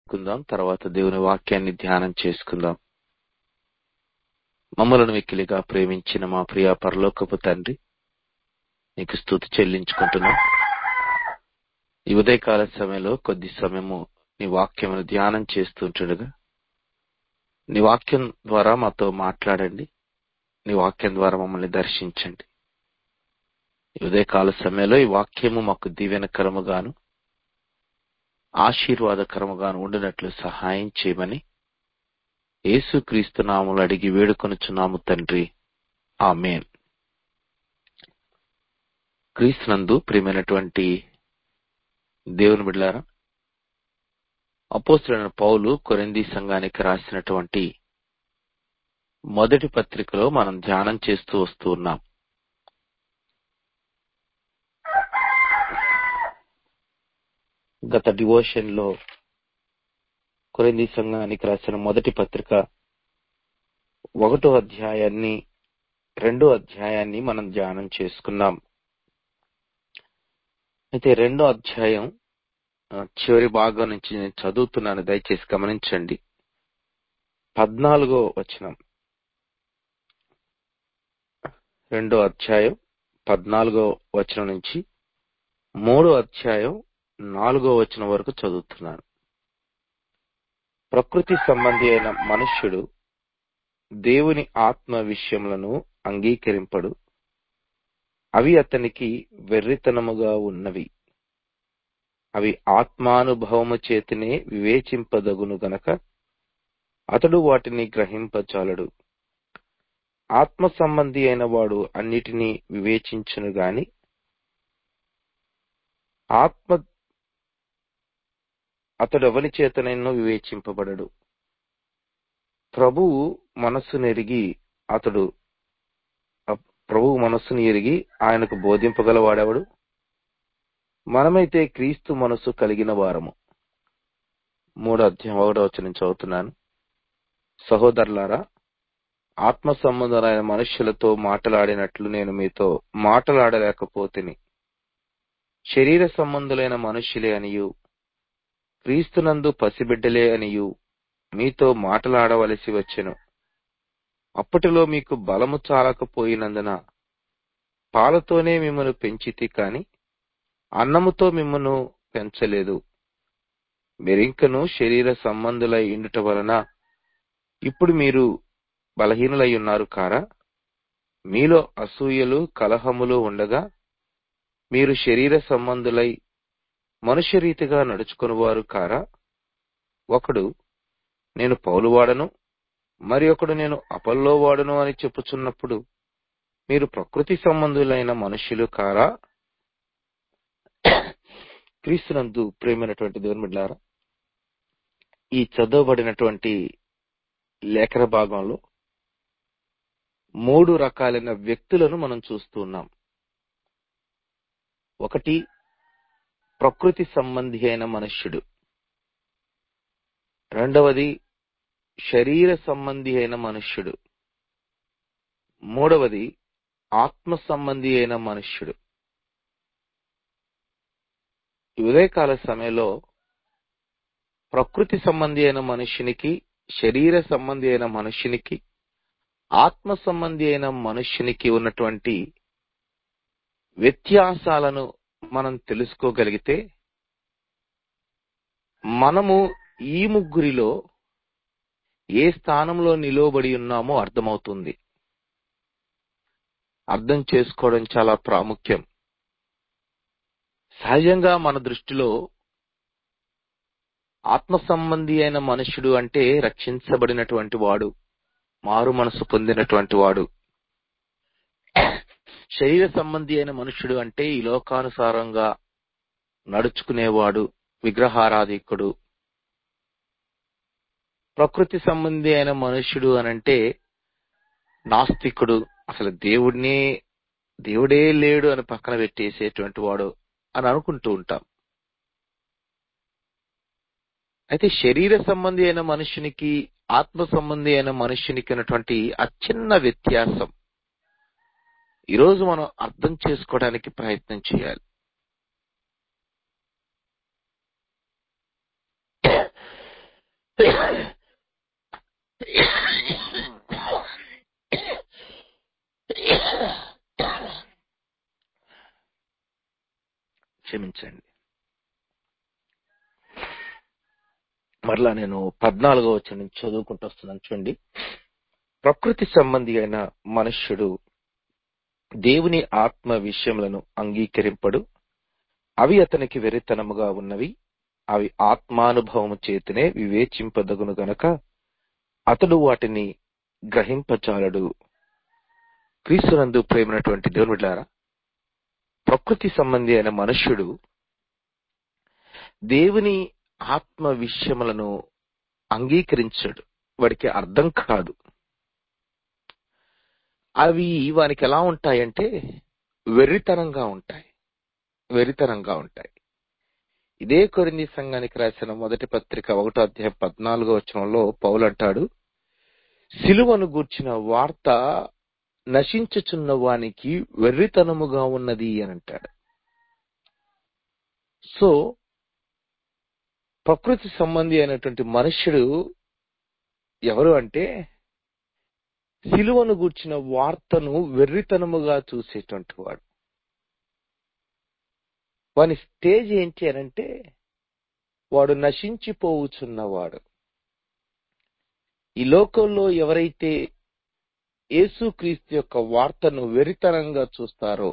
కుందాం తర్వాత దేవుని వాక్యాన్ని ధ్యానం చేసుకుందాం మమ్మలను మిక్కిలిగా ప్రేమించిన మా ప్రియ పరలోకపు తండ్రి నీకు స్థుతి చెల్లించుకుంటున్నాం ఈ ఉదయకాల సమయంలో కొద్ది సమయము నీ వాక్యమును ధ్యానం చేస్తుంటుండగా నీ వాక్యం ద్వారా మాతో మాట్లాడండి నీ వాక్యం ద్వారా మమ్మల్ని దర్శించండి ఈ ఉదయకాల సమయంలో ఈ వాక్యము మాకు దీవెనకరముగాను ఆశీర్వాదకరముగాను ఉండినట్లు సహాయం చేయమని యేసుక్రీస్తు నాములు అడిగి వేడుకొనుచున్నాము తండ్రి ఆమెన్ క్రీస్తునందు ప్రియమైనటువంటి దేవుని బిడ్డారా అపోస్తులైన పౌలు కొరింది సంఘానికి రాసినటువంటి మొదటి పత్రికలో మనం ధ్యానం చేస్తూ వస్తూ ఉన్నాం గత డివోషన్ లో కొరింది సంఘానికి రాసిన మొదటి పత్రిక ఒకటో అధ్యాయాన్ని రెండో అధ్యాయాన్ని మనం ధ్యానం చేసుకున్నాం అయితే రెండో అధ్యాయం చివరి భాగం నుంచి నేను చదువుతున్నాను దయచేసి గమనించండి పద్నాలుగో వచనం రెండో అధ్యాయం పద్నాలుగో వచనం నుంచి మూడో అధ్యాయం నాలుగో వచనం వరకు చదువుతున్నాను ప్రకృతి సంబంధి అయిన మనుష్యుడు దేవుని ఆత్మ విషయములను అంగీకరింపడు అవి అతనికి వెర్రితనముగా ఉన్నవి అవి ఆత్మానుభవము చేతనే వివేచింపదగును గనక అతడు వాటిని గ్రహింపచాలడు ఆత్మ సంబంధి అయిన వాడు అన్నిటినీ వివేచించును గాని ఆత్మ అతడు ఎవరి చేతనైనా వివేచింపబడడు ప్రభువు మనస్సును ఎరిగి అతడు ప్రభువు మనస్సును ఎరిగి ఆయనకు బోధింపగలవాడెవడు మనమైతే క్రీస్తు మనసు కలిగిన వారము మూడో అధ్యాయం ఒకటో వచ్చిన చదువుతున్నాను సహోదరులారా ఆత్మ సంబంధమైన మనుష్యులతో మాట్లాడినట్లు నేను మీతో మాట్లాడలేకపోతేని శరీర సంబంధులైన మనుష్యులే అనియు క్రీస్తునందు పసిబిడ్డలే అనియు మీతో మాట్లాడవలసి వచ్చెను అప్పటిలో మీకు బలము చాలకపోయినందున పాలతోనే మిమ్మను పెంచితి కాని అన్నముతో మిమ్మను పెంచలేదు మీరింకను శరీర సంబంధులై ఇండుట వలన ఇప్పుడు మీరు బలహీనులై ఉన్నారు కారా మీలో అసూయలు కలహములు ఉండగా మీరు శరీర సంబంధులై మనుష్య రీతిగా నడుచుకునివారు కారా ఒకడు నేను పౌలువాడను మరి ఒకడు నేను అపల్లో వాడను అని చెప్పుచున్నప్పుడు మీరు ప్రకృతి సంబంధులైన మనుష్యులు కారా క్రీస్తునందు ప్రేమైనటువంటి దేవుని బిడ్డారా ఈ చదవబడినటువంటి లేఖన భాగంలో మూడు రకాలైన వ్యక్తులను మనం చూస్తూ ఉన్నాం ఒకటి ప్రకృతి సంబంధి అయిన మనుష్యుడు రెండవది శరీర సంబంధి అయిన మనుష్యుడు మూడవది ఆత్మ సంబంధి అయిన మనుష్యుడు ఉదయకాల సమయంలో ప్రకృతి సంబంధి అయిన మనుష్యునికి శరీర సంబంధి అయిన మనుష్యునికి ఆత్మ సంబంధి అయిన మనుష్యునికి ఉన్నటువంటి వ్యత్యాసాలను మనం తెలుసుకోగలిగితే మనము ఈ ముగ్గురిలో ఏ స్థానంలో నిలువబడి ఉన్నామో అర్థమవుతుంది అర్థం చేసుకోవడం చాలా ప్రాముఖ్యం సహజంగా మన దృష్టిలో ఆత్మ సంబంధి అయిన మనుషుడు అంటే రక్షించబడినటువంటి వాడు మారు మనసు పొందినటువంటి వాడు శరీర సంబంధి అయిన మనుషుడు అంటే ఈ లోకానుసారంగా నడుచుకునేవాడు విగ్రహారాధికుడు ప్రకృతి సంబంధి అయిన మనుష్యుడు అనంటే నాస్తికుడు అసలు దేవుడినే దేవుడే లేడు అని పక్కన పెట్టేసేటువంటి వాడు అని అనుకుంటూ ఉంటాం అయితే శరీర సంబంధి అయిన మనుషునికి ఆత్మ సంబంధి అయిన మనుషునికి ఉన్నటువంటి అచిన్న వ్యత్యాసం ఈరోజు మనం అర్థం చేసుకోవడానికి ప్రయత్నం చేయాలి గమనించండి మరలా నేను పద్నాలుగో వచ్చిన నుంచి చదువుకుంటూ వస్తున్నాను చూడండి ప్రకృతి సంబంధి అయిన మనుష్యుడు దేవుని ఆత్మ విషయములను అంగీకరింపడు అవి అతనికి వెరితనముగా ఉన్నవి అవి ఆత్మానుభవము చేతనే వివేచింపదగును గనక అతడు వాటిని గ్రహింపచాలడు క్రీస్తునందు ప్రేమైనటువంటి దేవుని బిడ్డలారా ప్రకృతి సంబంధి అయిన మనుష్యుడు దేవుని ఆత్మ విషయములను అంగీకరించడు వాడికి అర్థం కాదు అవి వానికి ఎలా ఉంటాయంటే వెర్రితనంగా ఉంటాయి వెరితనంగా ఉంటాయి ఇదే కొరింది సంఘానికి రాసిన మొదటి పత్రిక ఒకటో అధ్యాయం పద్నాలుగో వచనంలో పౌలు అంటాడు సిలువను గూర్చిన వార్త నశించుచున్న వానికి వెర్రితనముగా ఉన్నది అని అంటాడు సో ప్రకృతి సంబంధి అయినటువంటి మనుష్యుడు ఎవరు అంటే సిలువను గూర్చిన వార్తను వెర్రితనముగా చూసేటువంటి వాడు వాని స్టేజ్ ఏంటి అనంటే వాడు నశించిపోవుచున్నవాడు ఈ లోకంలో ఎవరైతే యేసుక్రీస్తు యొక్క వార్తను వెరితనంగా చూస్తారో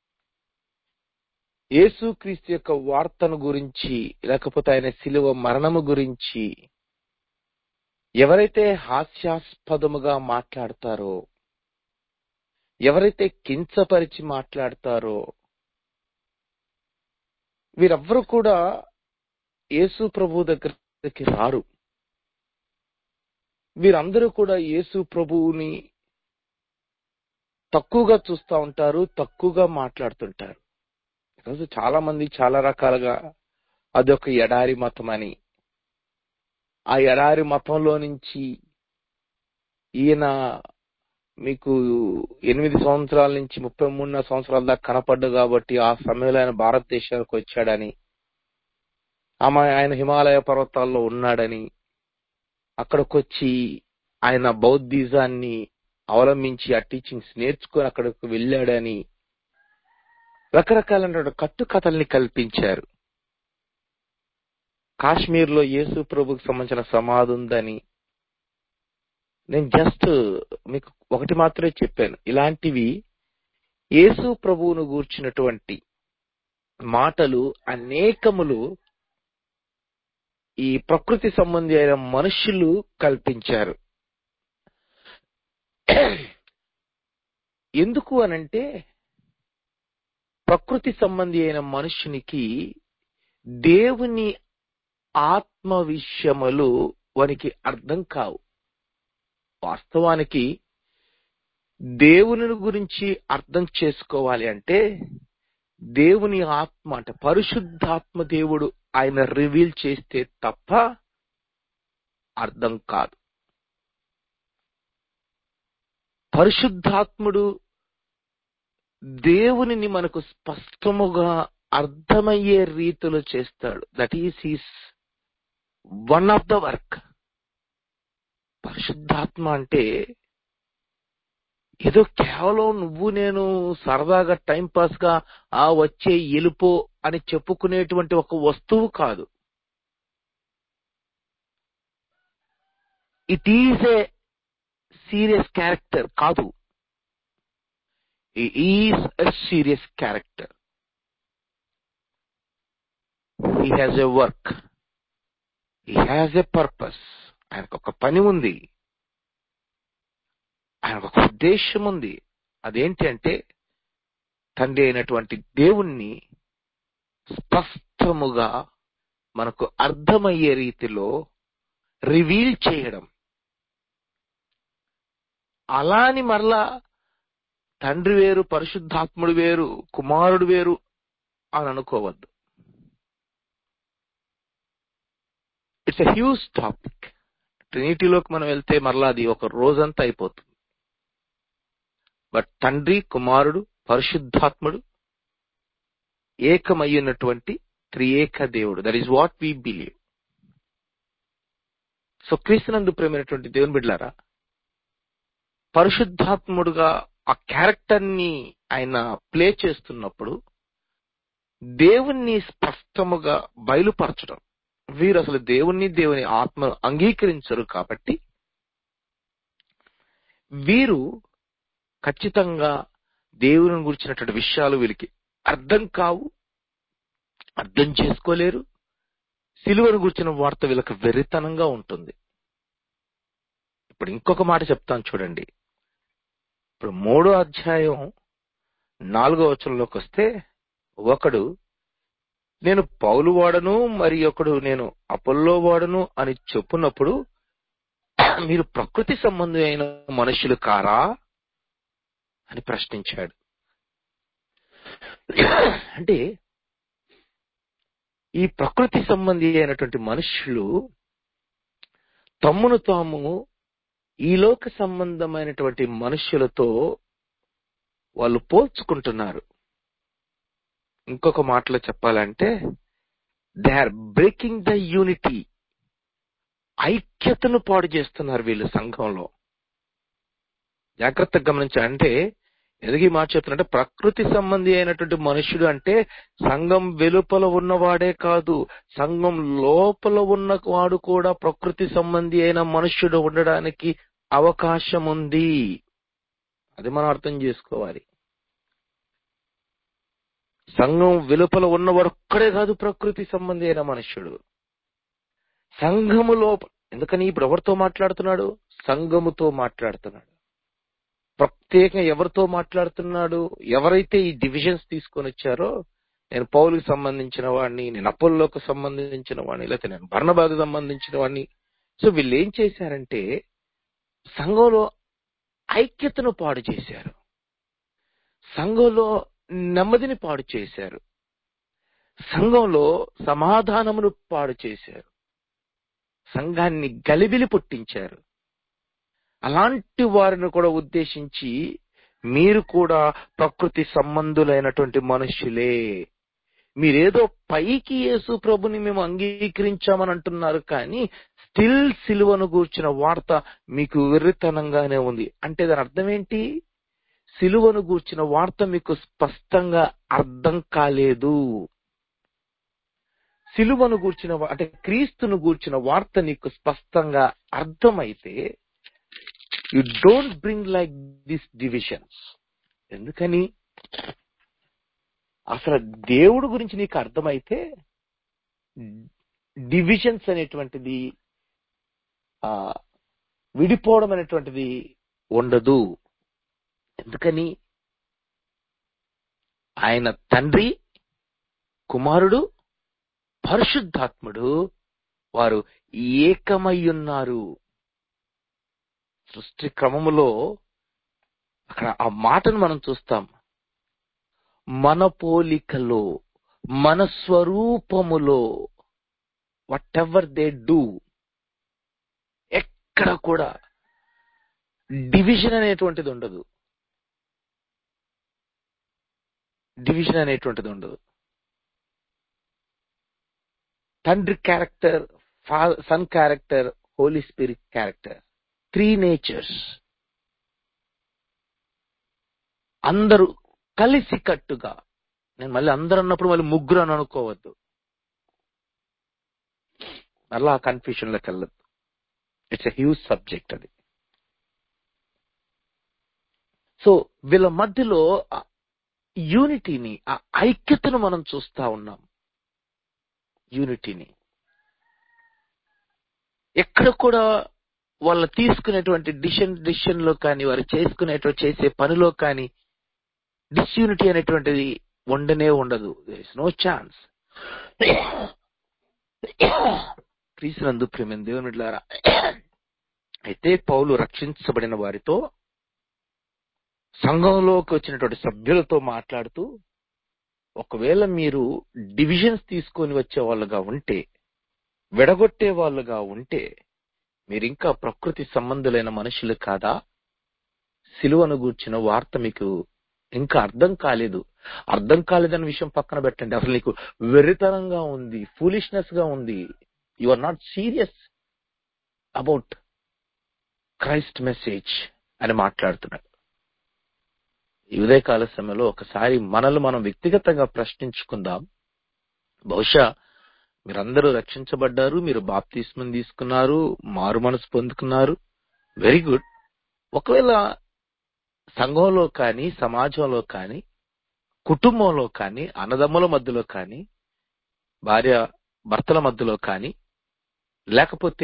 యేసుక్రీస్తు యొక్క వార్తను గురించి లేకపోతే ఆయన శిలువ మరణము గురించి ఎవరైతే హాస్యాస్పదముగా మాట్లాడతారో ఎవరైతే కించపరిచి మాట్లాడతారో వీరెవ్వరూ కూడా యేసు ప్రభు దగ్గరికి రారు వీరందరూ కూడా యేసు ప్రభువుని తక్కువగా చూస్తూ ఉంటారు తక్కువగా మాట్లాడుతుంటారు ఈరోజు చాలా మంది చాలా రకాలుగా అదొక ఎడారి మతం అని ఆ ఎడారి మతంలో నుంచి ఈయన మీకు ఎనిమిది సంవత్సరాల నుంచి ముప్పై మూడున్నర సంవత్సరాల దాకా కనపడ్డు కాబట్టి ఆ సమయంలో ఆయన భారతదేశానికి వచ్చాడని ఆమె ఆయన హిమాలయ పర్వతాల్లో ఉన్నాడని అక్కడికి వచ్చి ఆయన బౌద్ధిజాన్ని అవలంబించి ఆ టీచింగ్స్ నేర్చుకొని అక్కడికి వెళ్ళాడని రకరకాలైన కట్టుకథల్ని కల్పించారు కాశ్మీర్ లో యేసు ప్రభుకి సంబంధించిన సమాధి ఉందని నేను జస్ట్ మీకు ఒకటి మాత్రమే చెప్పాను ఇలాంటివి యేసు ప్రభువును గూర్చినటువంటి మాటలు అనేకములు ఈ ప్రకృతి సంబంధి అయిన మనుషులు కల్పించారు ఎందుకు అనంటే ప్రకృతి సంబంధి అయిన మనుషునికి దేవుని ఆత్మ విషయములు వానికి అర్థం కావు వాస్తవానికి దేవుని గురించి అర్థం చేసుకోవాలి అంటే దేవుని ఆత్మ అంటే పరిశుద్ధాత్మ దేవుడు ఆయన రివీల్ చేస్తే తప్ప అర్థం కాదు పరిశుద్ధాత్ముడు దేవునిని మనకు స్పష్టముగా అర్థమయ్యే రీతిలో చేస్తాడు that is he's one of the work పరిశుద్ధాత్మ అంటే ఏదో కేవలం నువ్వు నేను సరదాగా టైం పాస్ గా ఆ వచ్చే ఎలుపో అని చెప్పుకునేటువంటి ఒక వస్తువు కాదు it is a serious character కాదు is a serious character he has a work he has a purpose ఆయనకు ఒక పని ఉంది ఆయనకు ఒక ఉద్దేశం ఉంది అదేంటి అంటే తండ్రి అయినటువంటి దేవుణ్ణి స్పష్టముగా మనకు అర్థమయ్యే రీతిలో రివీల్ చేయడం అలాని మరలా తండ్రి వేరు పరిశుద్ధాత్ముడు వేరు కుమారుడు వేరు అని అనుకోవద్దు ఇట్స్ ఎ హ్యూజ్ టాపిక్ ట్రినిటీలోకి మనం వెళ్తే మరలా అది ఒక రోజంతా అయిపోతుంది బట్ తండ్రి కుమారుడు పరిశుద్ధాత్ముడు ఏకమయ్యున్నటువంటి త్రియేక దేవుడు that is what we believe so క్రీస్తునందు ప్రేమైనటువంటి దేవుని బిడ్డారా పరిశుద్ధాత్ముడుగా ఆ క్యారెక్టర్ ని ఆయన ప్లే చేస్తున్నప్పుడు దేవుణ్ణి స్పష్టముగా బయలుపరచడం వీరు అసలు దేవుణ్ణి దేవుని ఆత్మను అంగీకరించరు కాబట్టి వీరు ఖచ్చితంగా దేవుని గురించినటువంటి విషయాలు వీరికి అర్థం కావు అర్థం చేసుకోలేరు సిలువను గురించిన వార్త వీళ్ళకి వెర్రితనంగా ఉంటుంది ఇప్పుడు ఇంకొక మాట చెప్తాను చూడండి ఇప్పుడు మూడో అధ్యాయం నాలుగో వచనంలోకి వస్తే ఒకడు నేను పౌలు వాడను మరి ఒకడు నేను అపోల్లో వాడను అని చెప్పున్నప్పుడు మీరు ప్రకృతి సంబంధమైన మనుషులు కారా అని ప్రశ్నించాడు అంటే ఈ ప్రకృతి సంబంధి అయినటువంటి మనుషులు తమ్మును తాము ఈ లోక సంబంధమైనటువంటి మనుషులతో వాళ్ళు పోల్చుకుంటున్నారు ఇంకొక మాటలో చెప్పాలంటే they are breaking the unity ఐక్యతను పాడు చేస్తున్నారు వీళ్ళు సంఘంలో జాగ్రత్తగా గమనించాలి అంటే ఎదిగి మాట చెప్తున్నట్టే ప్రకృతి సంబంధి అయినటువంటి మనుషుడు అంటే సంఘం వెలుపల ఉన్నవాడే కాదు సంఘం లోపల ఉన్నవాడు కూడా ప్రకృతి సంబంధి అయిన మనుష్యుడు ఉండడానికి అవకాశం ఉంది అది మనం అర్థం చేసుకోవాలి సంఘం వెలుపల ఉన్నవాడు ఒక్కడే కాదు ప్రకృతి సంబంధి అయిన మనుష్యుడు సంఘము లోపల ఎందుకని ఇప్పుడు ఎవరితో మాట్లాడుతున్నాడు సంఘముతో మాట్లాడుతున్నాడు ప్రత్యేకంగా ఎవరితో మాట్లాడుతున్నాడు ఎవరైతే ఈ డివిజన్స్ తీసుకొని వచ్చారో నేను పౌలుకి సంబంధించిన వాడిని నేను అపోల్లోకి సంబంధించిన వాడిని లేకపోతే నేను బర్ణబాకు సంబంధించిన వాడిని సో వీళ్ళు ఏం చేశారంటే సంఘంలో ఐక్యతను పాడు చేశారు సంఘంలో నెమ్మదిని పాడు చేశారు సంఘంలో సమాధానమును పాడు చేశారు సంఘాన్ని గలిబిలి పుట్టించారు అలాంటి వారిని కూడా ఉద్దేశించి మీరు కూడా ప్రకృతి సంబంధులైనటువంటి మనుషులే మీరేదో పైకి యేసు ప్రభుని మేము అంగీకరించామని అంటున్నారు కానీ స్టిల్ సిలువను గూర్చిన వార్త మీకు వెర్రితనంగానే ఉంది అంటే దాని అర్థం ఏంటి సిలువను గూర్చిన వార్త మీకు స్పష్టంగా అర్థం కాలేదు సిలువను గూర్చిన వా- అంటే క్రీస్తును గూర్చిన వార్త నీకు స్పష్టంగా అర్థమైతే you don't bring like this divisions ఎందుకని అసలు దేవుడు గురించి నీకు అర్థమైతే డివిజన్స్ అనేటువంటిది ఆ విడిపోవడం అనేటువంటిది ఉండదు ఎందుకని ఆయన తండ్రి కుమారుడు పరిశుద్ధాత్ముడు వారు ఏకమై ఉన్నారు సృష్టి క్రమములో అక్కడ ఆ మాటను మనం చూస్తాం మన పోలికలో మన స్వరూపములో వాట్ ఎవర్ దే డూ ఎక్కడ కూడా డివిజన్ అనేటువంటిది ఉండదు డివిజన్ అనేటువంటిది ఉండదు తండ్రి character son character holy spirit character three natures అందరూ కలిసి కట్టుగా నేను మళ్ళీ అందరూ అన్నప్పుడు మళ్ళీ ముగ్గురు అని అనుకోవద్దు అలా కన్ఫ్యూషన్ లోకి వెళ్ళదు ఇట్స్ ఎ హ్యూజ్ సబ్జెక్ట్ అది సో వీళ్ళ మధ్యలో ఆ యూనిటీని ఆ ఐక్యతను మనం చూస్తా ఉన్నాం యూనిటీని ఎక్కడ కూడా వాళ్ళు తీసుకునేటువంటి డిసిషన్ డిసిషన్ లో కానీ వారు చేసుకునేటువంటి చేసే పనిలో కానీ డిస్యూనిటీ అనేటువంటిది ఉండనే ఉండదు నో ఛాన్స్ క్రీస్తునందు ప్రేమ దేవుని బిడ్డలారా అయితే పౌలు రక్షించబడిన వారితో సంఘంలోకి వచ్చినటువంటి సభ్యులతో మాట్లాడుతూ ఒకవేళ మీరు డివిజన్స్ తీసుకొని వచ్చే వాళ్ళుగా ఉంటే విడగొట్టే వాళ్ళుగా ఉంటే మీరు ఇంకా ప్రకృతి సంబంధులైన మనుషులు కాదా సిలువను గూర్చిన వార్త మీకు ఇంకా అర్థం కాలేదు అర్థం కాలేదన్న విషయం పక్కన పెట్టండి అసలు నీకు వెర్రితనంగా ఉంది ఫూలిష్నెస్ గా ఉంది you are not serious about Christ message అని మాట్లాడుతున్నాడు ఈ ఉదయకాల సమయంలో ఒకసారి మనల్ని మనం వ్యక్తిగతంగా ప్రశ్నించుకుందాం బహుశా మీరందరూ రక్షించబడ్డారు మీరు బాప్తిస్మం తీసుకున్నారు మారు మనసు పొందుకున్నారు వెరీ గుడ్ ఒకవేళ సంఘంలో కానీ సమాజంలో కానీ కుటుంబంలో కానీ అన్నదమ్ముల మధ్యలో కానీ భార్య భర్తల మధ్యలో కానీ లేకపోతే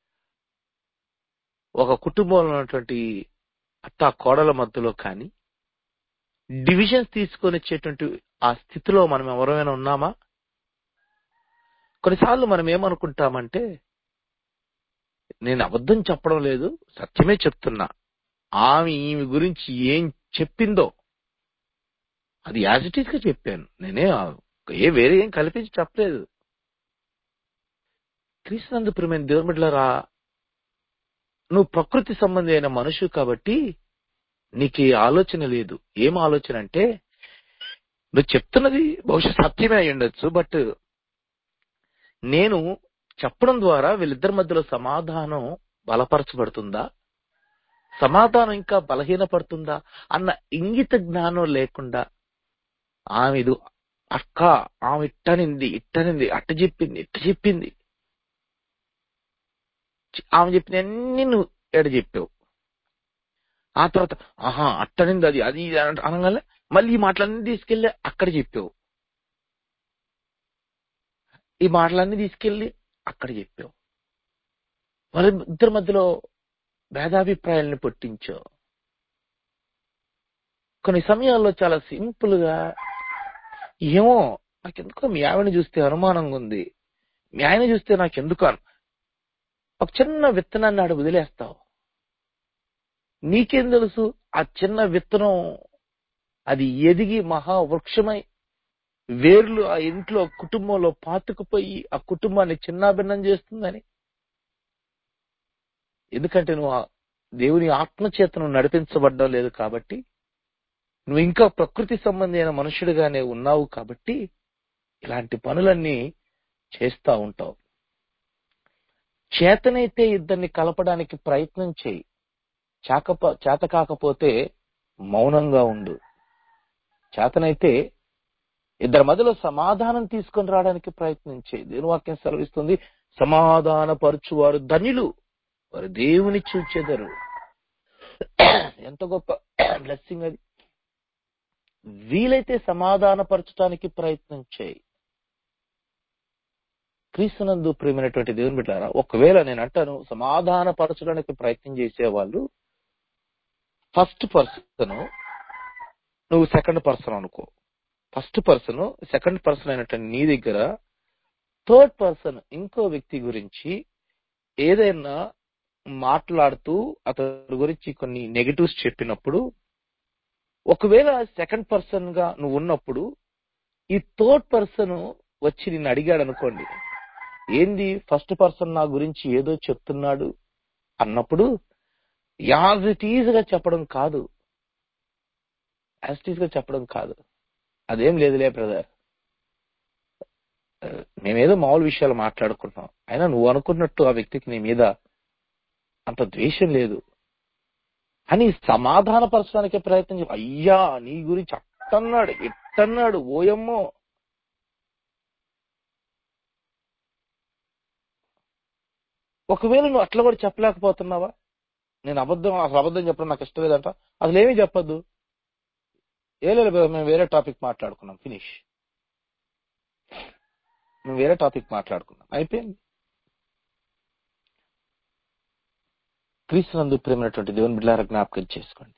ఒక కుటుంబంలో ఉన్నటువంటి అత్త కోడల మధ్యలో కానీ డివిజన్స్ తీసుకొని వచ్చేటువంటి ఆ స్థితిలో మనం ఎవరైనా ఉన్నామా కొన్నిసార్లు మనం ఏమనుకుంటామంటే నేను అబద్ధం చెప్పడం లేదు సత్యమే చెప్తున్నా ఆమె ఈమె గురించి ఏం చెప్పిందో అది యాజ్ ఇట్ ఈస్ గా చెప్పాను నేనే ఏ వేరే ఏం కల్పించి చెప్పలేదు క్రీస్తునందు ప్రియమైన దేవుని బిడ్డలారా నువ్వు ప్రకృతి సంబంధి అయిన మనుషు కాబట్టి నీకు ఈ ఆలోచన లేదు ఏం ఆలోచన అంటే నువ్వు చెప్తున్నది బహుశా సత్యమే అయి ఉండొచ్చు బట్ నేను చెప్పడం ద్వారా వీళ్ళిద్దరి మధ్యలో సమాధానం బలపరచబడుతుందా సమాధానం ఇంకా బలహీనపడుతుందా అన్న ఇంగిత జ్ఞానం లేకుండా ఆమె ఇది అక్క ఆమె ఇట్టనింది ఇట్టనింది అట్ట చెప్పింది ఇట్ట చెప్పింది ఆమె చెప్పిన అన్ని నువ్వు ఎడ చెప్పావు ఆ తర్వాత ఆహా అట్టనింది అది అది ఇది అని అనగానే మళ్ళీ ఈ మాటలన్నీ తీసుకెళ్లి అక్కడ చెప్పావు ఈ మాటలన్నీ తీసుకెళ్లి అక్కడ చెప్పావు వాళ్ళ ఇద్దరి మధ్యలో భేదాభిప్రాయాలను పుట్టించావు కొన్ని సమయాల్లో చాలా సింపుల్ గా ఏమో నాకెందుకో మీ ఆవిడని చూస్తే అనుమానంగా ఉంది మీ ఆయన చూస్తే నాకెందుకు అను ఒక చిన్న విత్తనాన్ని ఆడ వదిలేస్తావు నీకేం తెలుసు ఆ చిన్న విత్తనం అది ఎదిగి మహా వృక్షమై వేర్లు ఆ ఇంట్లో కుటుంబంలో పాతుకుపోయి ఆ కుటుంబాన్ని చిన్నాభిన్నం చేస్తుందని ఎందుకంటే నువ్వు ఆ దేవుని ఆత్మచేతను నడిపించబడ్డం లేదు కాబట్టి నువ్వు ఇంకా ప్రకృతి సంబంధి అయిన మనుషుడిగానే ఉన్నావు కాబట్టి ఇలాంటి పనులన్నీ చేస్తా ఉంటావు చేతనైతే ఇద్దరిని కలపడానికి ప్రయత్నం చేయి చాకప చేత కాకపోతే మౌనంగా ఉండు చేతనైతే ఇద్దరి మధ్యలో సమాధానం తీసుకొని రావడానికి ప్రయత్నం చేయి దేవుని వాక్యం సెలవిస్తుంది సమాధాన పరుచువారు ధన్యులు వారు దేవుని చూచెదరు ఎంత గొప్ప బ్లెస్సింగ్ అది వీలైతే సమాధానపరచడానికి ప్రయత్నం చేయి క్రీస్తునందు ప్రేమైనటువంటి దేవుని బిడ్డారా ఒకవేళ నేను అంటాను సమాధానపరచడానికి ప్రయత్నం చేసేవాళ్ళు ఫస్ట్ పర్సన్ నువ్వు సెకండ్ పర్సన్ అనుకో ఫస్ట్ పర్సన్ సెకండ్ పర్సన్ అయినటువంటి నీ దగ్గర థర్డ్ పర్సన్ ఇంకో వ్యక్తి గురించి ఏదైనా మాట్లాడుతూ అతని గురించి కొన్ని నెగటివ్స్ చెప్పినప్పుడు ఒకవేళ సెకండ్ పర్సన్ గా నువ్వు ఉన్నప్పుడు ఈ థర్డ్ పర్సన్ వచ్చి నిన్ను అడిగాడు అనుకోండి ఏంది ఫస్ట్ పర్సన్ నా గురించి ఏదో చెప్తున్నాడు అన్నప్పుడు యాజ్ ఇట్ ఈజ్ గా చెప్పడం కాదు యాజ్ ఇట్ ఈజ్ గా చెప్పడం కాదు అదేం లేదులే బ్రదర్ మేమేదో మామూలు విషయాలు మాట్లాడుకుంటున్నాం అయినా నువ్వు అనుకున్నట్టు ఆ వ్యక్తికి నీ మీద అంత ద్వేషం లేదు అని సమాధానపరచడానికి ప్రయత్నం చెప్పి అయ్యా నీ గురించి అట్టన్నాడు ఎట్టన్నాడు ఓయమ్మో ఒకవేళ నువ్వు అట్లా కూడా చెప్పలేకపోతున్నావా నేను అబద్ధం అసలు అబద్ధం చెప్పడం నాకు ఇష్టం లేదంట అసలు ఏమీ చెప్పొద్దు ఏ లేదు మేము వేరే టాపిక్ మాట్లాడుకున్నాం ఫినిష్ మేము వేరే టాపిక్ మాట్లాడుకున్నాం అయిపోయింది క్రీస్తునందు ప్రేమైనటువంటి దేవుని బిడ్డార జ్ఞాపకం చేసుకోండి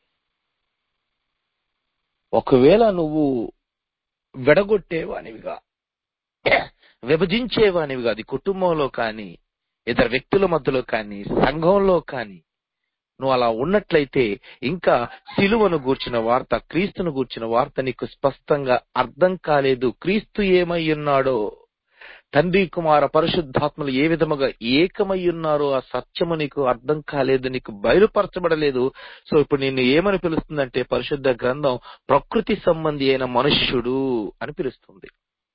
ఒకవేళ నువ్వు విడగొట్టేవానివిగా విభజించేవానివిగా అది కుటుంబంలో కానీ ఇతర వ్యక్తుల మధ్యలో కానీ సంఘంలో కానీ నువ్వు అలా ఉన్నట్లయితే ఇంకా సిలువను గూర్చిన వార్త క్రీస్తును గూర్చిన వార్త నీకు స్పష్టంగా అర్థం కాలేదు క్రీస్తు ఏమై ఉన్నాడో తండ్రి కుమార పరిశుద్ధాత్మలు ఏ విధముగా ఏకమై ఉన్నారో ఆ సత్యము నీకు అర్థం కాలేదు నీకు బయలుపరచబడలేదు సో ఇప్పుడు నిన్ను ఏమని పిలుస్తుందంటే పరిశుద్ధ గ్రంథం ప్రకృతి సంబంధి అయిన మనుష్యుడు అని పిలుస్తుంది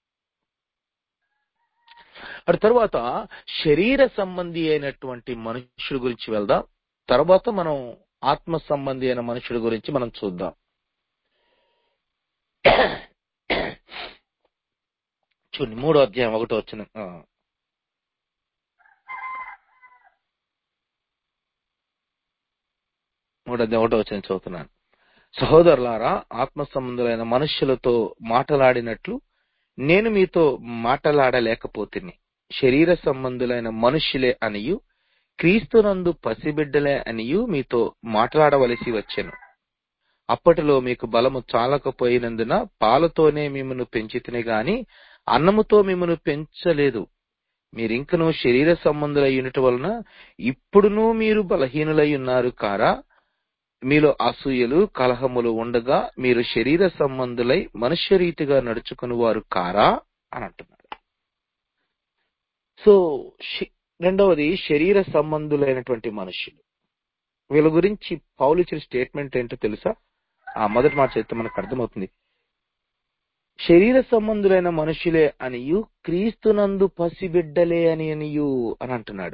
అటు తర్వాత శరీర సంబంధి అయినటువంటి మనుష్యుడి గురించి వెళ్దాం తర్వాత మనం ఆత్మ సంబంధి అయిన మనుషుడి గురించి మనం చూద్దాం చూడండి మూడో అధ్యాయం ఒకటో వచ్చిన ఆ, మూడో అధ్యాయం ఒకటో వచ్చిన చదువుతున్నాను సహోదరులారా ఆత్మ సంబంధులైన మనుష్యులతో మాటలాడినట్లు నేను మీతో మాటలాడలేకపోతిని శరీర సంబంధులైన మనుష్యులే అనియు క్రీస్తునందు పసిబిడ్డలే అనియు మీతో మాట్లాడవలసి వచ్చెను అప్పటిలో మీకు బలము చాలకపోయినందున పాలతోనే మిమ్మను పెంచితిని గాని అన్నముతో మిమ్మను పెంచలేదు మీరింకను శరీర సంబంధులై ఉండటం వలన ఇప్పుడును మీరు బలహీనులై ఉన్నారు కారా మీలో అసూయలు కలహములు ఉండగా మీరు శరీర సంబంధులై మనుష్య రీతిగా నడుచుకుని వారు కారా అని అంటున్నాడు సో శ- రెండవది శరీర సంబంధులైనటువంటి మనుషులు వీళ్ళ గురించి పౌలు ఇచ్చిన స్టేట్మెంట్ ఏంటో తెలుసా ఆ మొదటి మాట చేస్తే మనకు అర్థమవుతుంది శరీర సంబంధులైన మనుషులే అనియు క్రీస్తునందు పసిబిడ్డలే అని అనియు అని అంటున్నాడు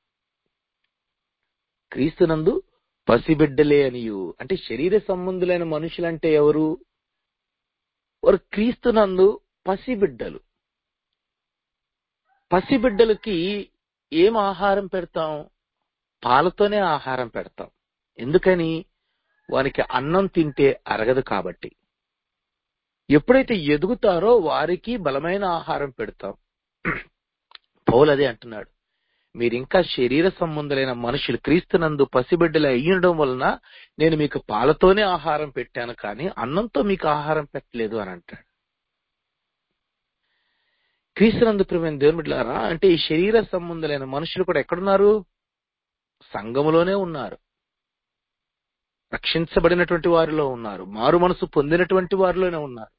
క్రీస్తునందు పసిబిడ్డలే అనియు అంటే శరీర సంబంధులైన మనుషులంటే ఎవరు వారు క్రీస్తునందు పసిబిడ్డలు పసిబిడ్డలకి ఏం ఆహారం పెడతాం పాలతోనే ఆహారం పెడతాం ఎందుకని వారికి అన్నం తింటే అరగదు కాబట్టి ఎప్పుడైతే ఎదుగుతారో వారికి బలమైన ఆహారం పెడతాం పౌలు అదే అంటున్నాడు మీరు ఇంకా శరీర సంబంధులైన మనుషులు క్రీస్తునందు పసిబిడ్డలు అయ్యడం వలన నేను మీకు పాలతోనే ఆహారం పెట్టాను కానీ అన్నంతో మీకు ఆహారం పెట్టలేదు అని అంటాడు క్రీస్తునందు ప్రియమైన దేవుని బిడ్డలారా అంటే ఈ శరీర సంబంధులైన మనుషులు కూడా ఎక్కడున్నారు సంఘములోనే ఉన్నారు రక్షించబడినటువంటి వారిలో ఉన్నారు మారు మనసు పొందినటువంటి వారిలోనే ఉన్నారు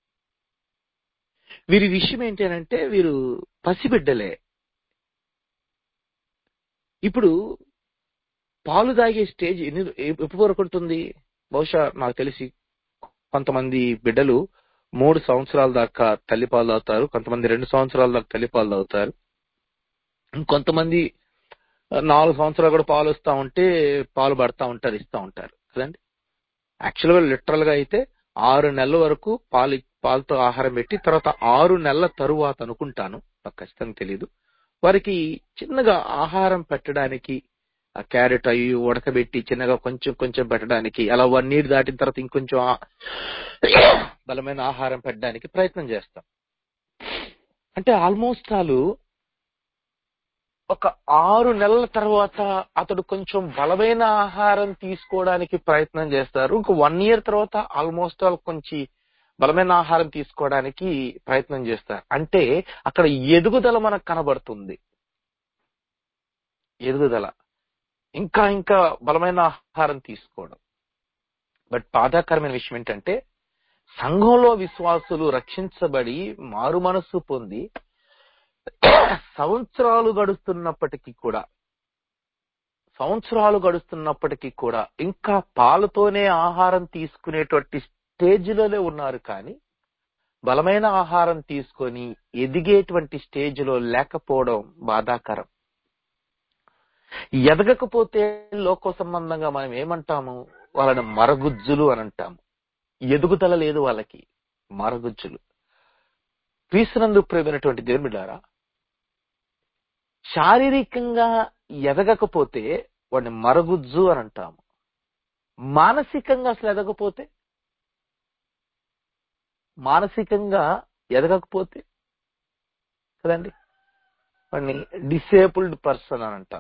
వీరి విషయం ఏంటంటే వీరు పసిబిడ్డలే ఇప్పుడు పాలు తాగే స్టేజ్ ఎన్ని ఎప్పటి వరకు ఉంటుంది బహుశా నాకు తెలిసి కొంతమంది బిడ్డలు మూడు సంవత్సరాల దాకా తల్లిపాలు తాగుతారు కొంతమంది రెండు సంవత్సరాల దాకా తల్లిపాలు తాగుతారు ఇంకొంతమంది నాలుగు సంవత్సరాలు కూడా పాలు వస్తా ఉంటే పాలు పడతా ఉంటారు ఇస్తా ఉంటారు కదండి యాక్చువల్ గా లిటరల్ గా అయితే ఆరు నెలల వరకు పాలు పాలతో ఆహారం పెట్టి తర్వాత ఆరు నెలల తరువాత అనుకుంటాను నాకు ఖచ్చితంగా తెలియదు వారికి చిన్నగా ఆహారం పెట్టడానికి ఆ క్యారెట్ అవి ఉడకబెట్టి చిన్నగా కొంచెం కొంచెం పెట్టడానికి అలా వన్ ఇయర్ దాటిన తర్వాత ఇంకొంచెం ఆ- బలమైన ఆహారం పెట్టడానికి ప్రయత్నం చేస్తాం అంటే ఆల్మోస్ట్ ఆలు ఒక ఆరు నెలల తర్వాత అతడు కొంచెం బలమైన ఆహారం తీసుకోవడానికి ప్రయత్నం చేస్తారు ఇంక వన్ ఇయర్ తర్వాత ఆల్మోస్ట్ ఆల్ కొంచెం బలమైన ఆహారం తీసుకోవడానికి ప్రయత్నం చేస్తారు అంటే అక్కడ ఎదుగుదల మనకు కనబడుతుంది ఎదుగుదల ఇంకా ఇంకా బలమైన ఆహారం తీసుకోవడం బట్ బాధాకరమైన విషయం ఏంటంటే సంఘంలో విశ్వాసులు రక్షించబడి మారు మనస్సు పొంది సంవత్సరాలు గడుస్తున్నప్పటికీ కూడా సంవత్సరాలు గడుస్తున్నప్పటికీ కూడా ఇంకా పాలతోనే ఆహారం తీసుకునేటువంటి స్టేజ్లోనే ఉన్నారు కానీ బలమైన ఆహారం తీసుకొని ఎదిగేటువంటి స్టేజ్లో లేకపోవడం బాధాకరం ఎదగకపోతే లోక సంబంధంగా మనం ఏమంటాము వాళ్ళని మరగుజ్జులు అని అంటాము ఎదుగుదల లేదు వాళ్ళకి మరగుజ్జులు క్రీస్తునందు ప్రేమైనటువంటి దేవుని బిడ్డారా శారీరకంగా ఎదగకపోతే వాడిని మరగుజ్జు అని అంటాము మానసికంగా అసలు ఎదగకపోతే మానసికంగా ఎదగకపోతే కదండి వాడిని డిసేబుల్డ్ పర్సన్ అని అంటాం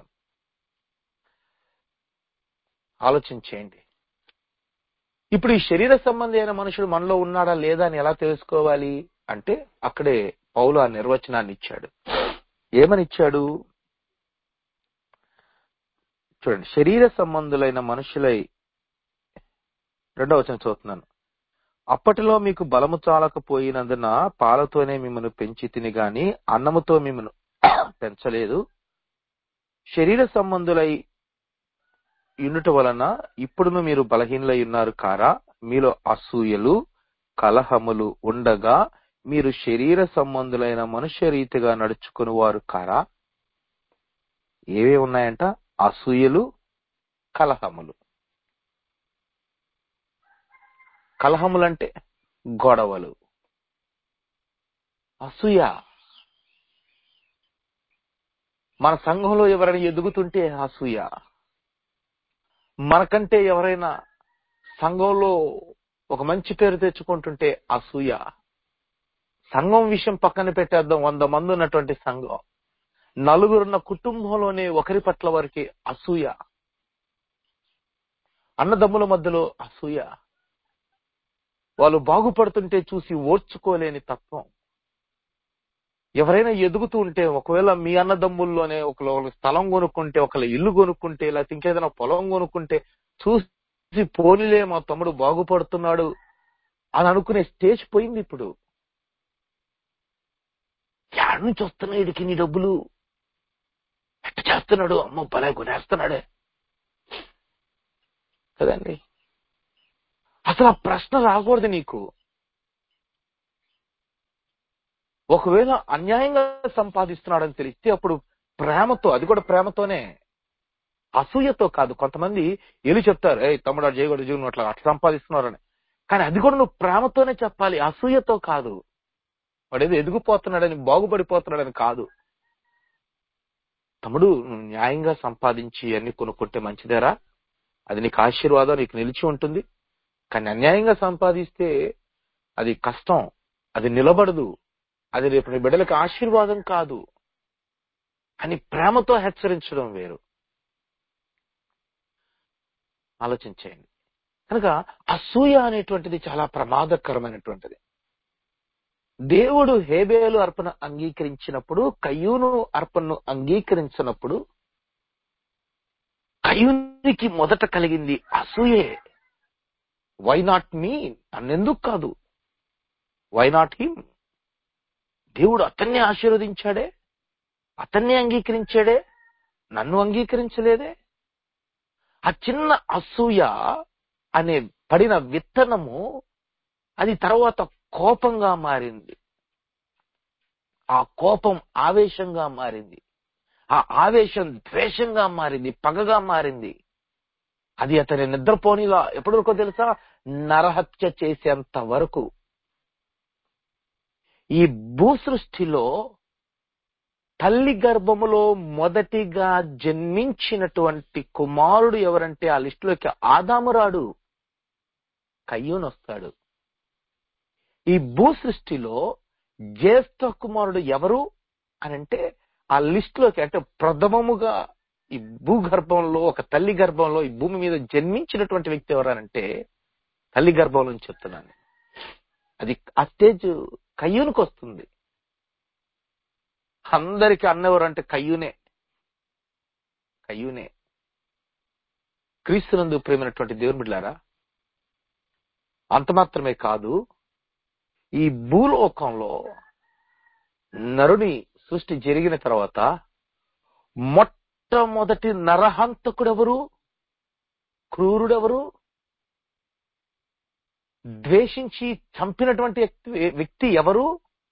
ఆలోచించేయండి ఇప్పుడు ఈ శరీర సంబంధి అయిన మనుషుడు మనలో ఉన్నాడా లేదా అని ఎలా తెలుసుకోవాలి అంటే అక్కడే పౌలు ఆ నిర్వచనాన్ని ఇచ్చాడు ఏమని ఇచ్చాడు చూడండి శరీర సంబంధులైన మనుషులై రెండవ వచనం చదువుతున్నాను అప్పటిలో మీకు బలము చాలకపోయినందున పాలతోనే మిమ్మల్ని పెంచి తిని గాని అన్నముతో మిమ్మల్ని పెంచలేదు శరీర సంబంధులై యునుట వలన ఇప్పుడును మీరు బలహీనులై ఉన్నారు కారా మీలో అసూయలు కలహములు ఉండగా మీరు శరీర సంబంధులైన మనుష్య రీతిగా నడుచుకుని వారు కారా ఏవే ఉన్నాయంట అసూయలు కలహములు కలహములంటే గొడవలు అసూయ మన సంఘంలో ఎవరైనా ఎదుగుతుంటే అసూయ మనకంటే ఎవరైనా సంఘంలో ఒక మంచి పేరు తెచ్చుకుంటుంటే అసూయ సంఘం విషయం పక్కన పెట్టేద్దాం వంద మంది ఉన్నటువంటి సంఘం నలుగురున్న కుటుంబంలోనే ఒకరి పట్ల వారికి అసూయ అన్నదమ్ముల మధ్యలో అసూయ వాళ్ళు బాగుపడుతుంటే చూసి ఓర్చుకోలేని తత్వం ఎవరైనా ఎదుగుతూ ఉంటే ఒకవేళ మీ అన్నదమ్ముల్లోనే ఒకళ్ళు స్థలం కొనుక్కుంటే ఒకళ్ళ ఇల్లు కొనుక్కుంటే లేకపోతే ఇంకేదైనా పొలం కొనుక్కుంటే చూసి పోనీలే మా తమ్ముడు బాగుపడుతున్నాడు అని అనుకునే స్టేజ్ పోయింది ఇప్పుడు ఎక్కడి నుంచి వస్తున్నాయి వీడికి నీ డబ్బులు ఎట్ట చేస్తున్నాడు అమ్మో భలే కొనేస్తున్నాడే కదండి అసలు ఆ ప్రశ్న రాకూడదు నీకు ఒకవేళ అన్యాయంగా సంపాదిస్తున్నాడని తెలిస్తే అప్పుడు ప్రేమతో అది కూడా ప్రేమతోనే అసూయతో కాదు కొంతమంది ఎలు చెప్తారు ఏ తమ్ముడు అటు చేయకూడదు జీవనం అట్లా అట్లా సంపాదిస్తున్నారని కానీ అది కూడా నువ్వు ప్రేమతోనే చెప్పాలి అసూయతో కాదు వాడు ఏదో ఎదిగిపోతున్నాడని బాగుపడిపోతున్నాడని కాదు తమ్ముడు నువ్వు న్యాయంగా సంపాదించి అన్ని కొనుక్కుంటే మంచిదేరా అది నీకు ఆశీర్వాదం నీకు నిలిచి ఉంటుంది కానీ అన్యాయంగా సంపాదిస్తే అది కష్టం అది నిలబడదు అది రేపు నీ బిడ్డలకు ఆశీర్వాదం కాదు అని ప్రేమతో హెచ్చరించడం వేరు ఆలోచించేయండి కనుక అసూయ అనేటువంటిది చాలా ప్రమాదకరమైనటువంటిది దేవుడు హేబేలు అర్పణ అంగీకరించినప్పుడు కయ్యూను అర్పణను అంగీకరించినప్పుడు కయ్యూనికి మొదట కలిగింది అసూయే వై నాట్ మీ అన్నెందుకు కాదు వై నాట్ హిమ్ దేవుడు అతన్ని ఆశీర్వదించాడే అతన్ని అంగీకరించాడే నన్ను అంగీకరించలేదే ఆ చిన్న అసూయ అనే పడిన విత్తనము అది తర్వాత కోపంగా మారింది ఆ కోపం ఆవేశంగా మారింది ఆ ఆవేశం ద్వేషంగా మారింది పగగా మారింది అది అతని నిద్రపోనిలా ఎప్పటి వరకు తెలుసా నరహత్య చేసేంత వరకు ఈ భూసృష్టిలో తల్లి గర్భములో మొదటిగా జన్మించినటువంటి కుమారుడు ఎవరంటే ఆ లిస్టులోకి ఆదాము రాడు కయ్యూన్ వస్తాడు ఈ భూసృష్టిలో జ్యేష్ఠ కుమారుడు ఎవరు అని అంటే ఆ లిస్టులోకి అంటే ప్రథమముగా ఈ భూగర్భంలో ఒక తల్లి గర్భంలో ఈ భూమి మీద జన్మించినటువంటి వ్యక్తి ఎవరనంటే తల్లి గర్భం నుంచి చెప్తున్నాను అది ఆ స్టేజ్ కయ్యూనికి వస్తుంది అందరికి అన్నెవరంటే కయ్యూనే కయ్యూనే క్రీస్తునందు ప్రేమైనటువంటి దేవుని బిడ్డారా అంత మాత్రమే కాదు ఈ భూలోకంలో నరుని సృష్టి జరిగిన తర్వాత మొట్టమొదటి నరహంతకుడెవరు క్రూరుడెవరు ద్వేషించి చంపినటువంటి వ్యక్తి- వ్యక్తి ఎవరు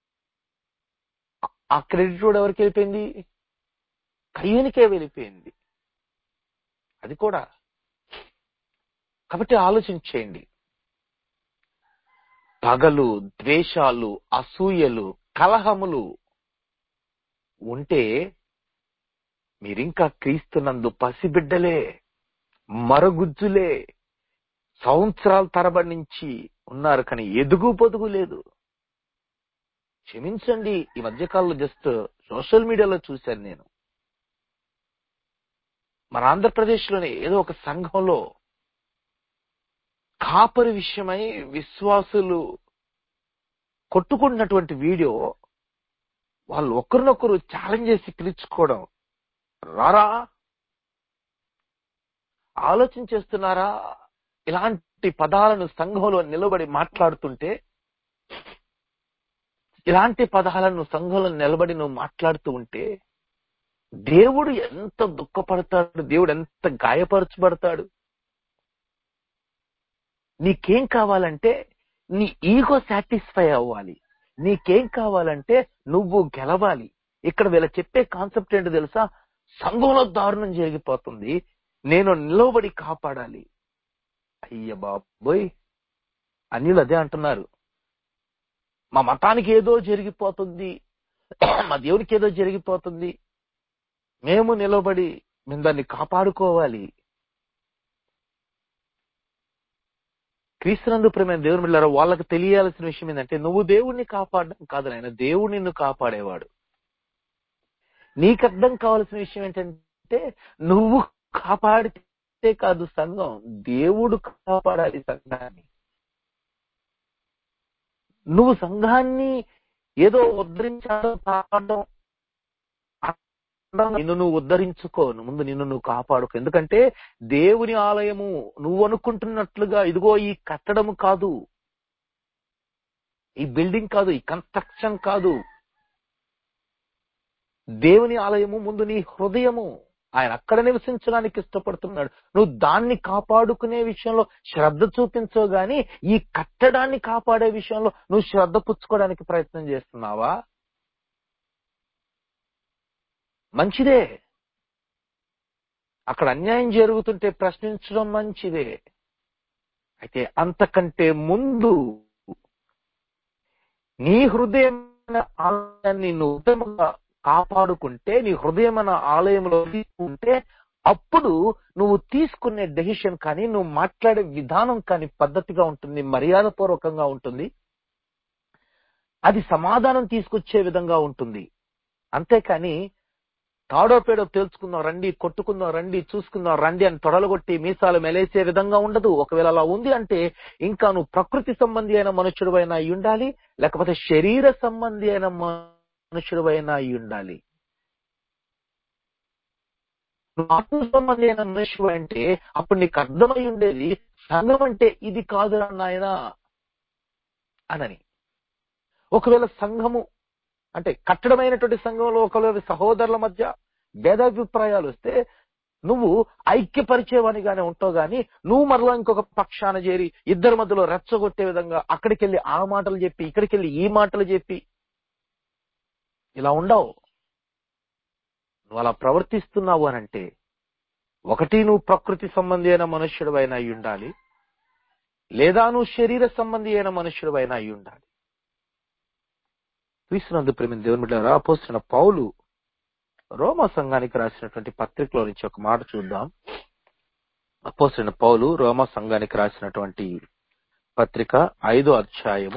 ఆ క్రెడిట్ కూడా ఎవరికి వెళ్ళిపోయింది కయ్యూనికే వెళ్ళిపోయింది అది కూడా కాబట్టి ఆలోచించేయండి పగలు ద్వేషాలు అసూయలు కలహములు ఉంటే మీరింకా క్రీస్తునందు పసిబిడ్డలే మరగుజ్జులే సంవత్సరాల తరబడి నుంచి ఉన్నారు కానీ ఎదుగు పొదుగు లేదు క్షమించండి ఈ మధ్యకాలంలో జస్ట్ సోషల్ మీడియాలో చూశాను నేను మన ఆంధ్రప్రదేశ్ లోనే ఏదో ఒక సంఘంలో కాపరి విషయమై విశ్వాసులు కొట్టుకున్నటువంటి వీడియో వాళ్ళు ఒకరినొకరు ఛాలెంజ్ చేసి పిలుచుకోవడం రారా ఆలోచన చేస్తున్నారా ఇలాంటి పదాలను సంఘంలో నిలబడి మాట్లాడుతుంటే ఇలాంటి పదాలను సంఘంలో నిలబడి నువ్వు మాట్లాడుతూ ఉంటే దేవుడు ఎంత దుఃఖపడతాడు దేవుడు ఎంత గాయపరచబడతాడు నీకేం కావాలంటే నీ ఈగో సాటిస్ఫై అవ్వాలి నీకేం కావాలంటే నువ్వు గెలవాలి ఇక్కడ వీళ్ళ చెప్పే కాన్సెప్ట్ ఏంటో తెలుసా సంఘంలో దారుణం జరిగిపోతుంది నేను నిలవబడి కాపాడాలి అయ్య బాబోయ్ అన్యులు అదే అంటున్నారు మా మతానికి ఏదో జరిగిపోతుంది మా దేవునికి ఏదో జరిగిపోతుంది మేము నిలబడి మేము దాన్ని కాపాడుకోవాలి క్రీస్తునందు ప్రేమ దేవుని మిళ్ళారా వాళ్ళకి తెలియాల్సిన విషయం ఏంటంటే నువ్వు దేవుణ్ణి కాపాడడం కాదు నాయన దేవుడు నిన్ను కాపాడేవాడు నీకు అర్థం కావాల్సిన విషయం ఏంటంటే నువ్వు కాపాడితే కాదు సంఘం దేవుడు కాపాడాలి సంఘాన్ని నువ్వు సంఘాన్ని ఏదో ఉద్ధరించడం కాపాడడం నిన్ను నువ్వు ఉద్ధరించుకో ముందు నిన్ను నువ్వు కాపాడుకో ఎందుకంటే దేవుని ఆలయము నువ్వు అనుకుంటున్నట్లుగా ఇదిగో ఈ కట్టడము కాదు ఈ బిల్డింగ్ కాదు ఈ కన్స్ట్రక్షన్ కాదు దేవుని ఆలయము ముందు నీ హృదయము ఆయన అక్కడ నివసించడానికి ఇష్టపడుతున్నాడు నువ్వు దాన్ని కాపాడుకునే విషయంలో శ్రద్ధ చూపించవు గాని ఈ కట్టడాన్ని కాపాడే విషయంలో నువ్వు శ్రద్ధ పుచ్చుకోవడానికి ప్రయత్నం చేస్తున్నావా మంచిదే అక్కడ అన్యాయం జరుగుతుంటే ప్రశ్నించడం మంచిదే అయితే అంతకంటే ముందు నీ హృదయమైన ఆలయాన్ని నువ్వు ఉత్తమంగా కాపాడుకుంటే నీ హృదయమైన ఆలయంలో తీసుకుంటే అప్పుడు నువ్వు తీసుకునే డెసిషన్ కానీ నువ్వు మాట్లాడే విధానం కానీ పద్ధతిగా ఉంటుంది మర్యాద పూర్వకంగా ఉంటుంది అది సమాధానం తీసుకొచ్చే విధంగా ఉంటుంది అంతేకాని తాడో పేడో తేల్చుకుందాం రండి కొట్టుకుందాం రండి చూసుకుందాం రండి అని తొడలగొట్టి మీసాలు మెలేసే విధంగా ఉండదు ఒకవేళ అలా ఉంది అంటే ఇంకా నువ్వు ప్రకృతి సంబంధి అయిన మనుషుడు అయినా అయి ఉండాలి లేకపోతే శరీర సంబంధి అయిన మనుషుడు అయినా అయి ఉండాలి నువ్వు ఆత్మ సంబంధి అయిన మనుషుడు అంటే అప్పుడు నీకు అర్థమై ఉండేది సంఘం అంటే ఇది కాదురా నాయన అనని ఒకవేళ సంఘము అంటే కట్టడమైనటువంటి సంఘంలో ఒకవేళ సహోదరుల మధ్య భేదాభిప్రాయాలు వస్తే నువ్వు ఐక్యపరిచేవానిగానే ఉంటావు గాని నువ్వు మరలా ఇంకొక పక్షాన చేరి ఇద్దరి మధ్యలో రెచ్చగొట్టే విధంగా అక్కడికి వెళ్ళి ఆ మాటలు చెప్పి ఇక్కడికి వెళ్ళి ఈ మాటలు చెప్పి ఇలా ఉండవు నువ్వు అలా ప్రవర్తిస్తున్నావు అనంటే ఒకటి నువ్వు ప్రకృతి సంబంధి అయిన మనుష్యుడు అయినా అయి ఉండాలి లేదా నువ్వు శరీర సంబంధి అయిన మనుష్యుడు అయినా అయి ఉండాలి క్రీస్తునందు ప్రేమ దేవుని బిడ్డారా అపోస్తున్న పౌలు రోమా సంఘానికి రాసినటువంటి పత్రికలో నుంచి ఒక మాట చూద్దాం అపోస్తున్న పౌలు రోమా సంఘానికి రాసినటువంటి పత్రిక ఐదో అధ్యాయము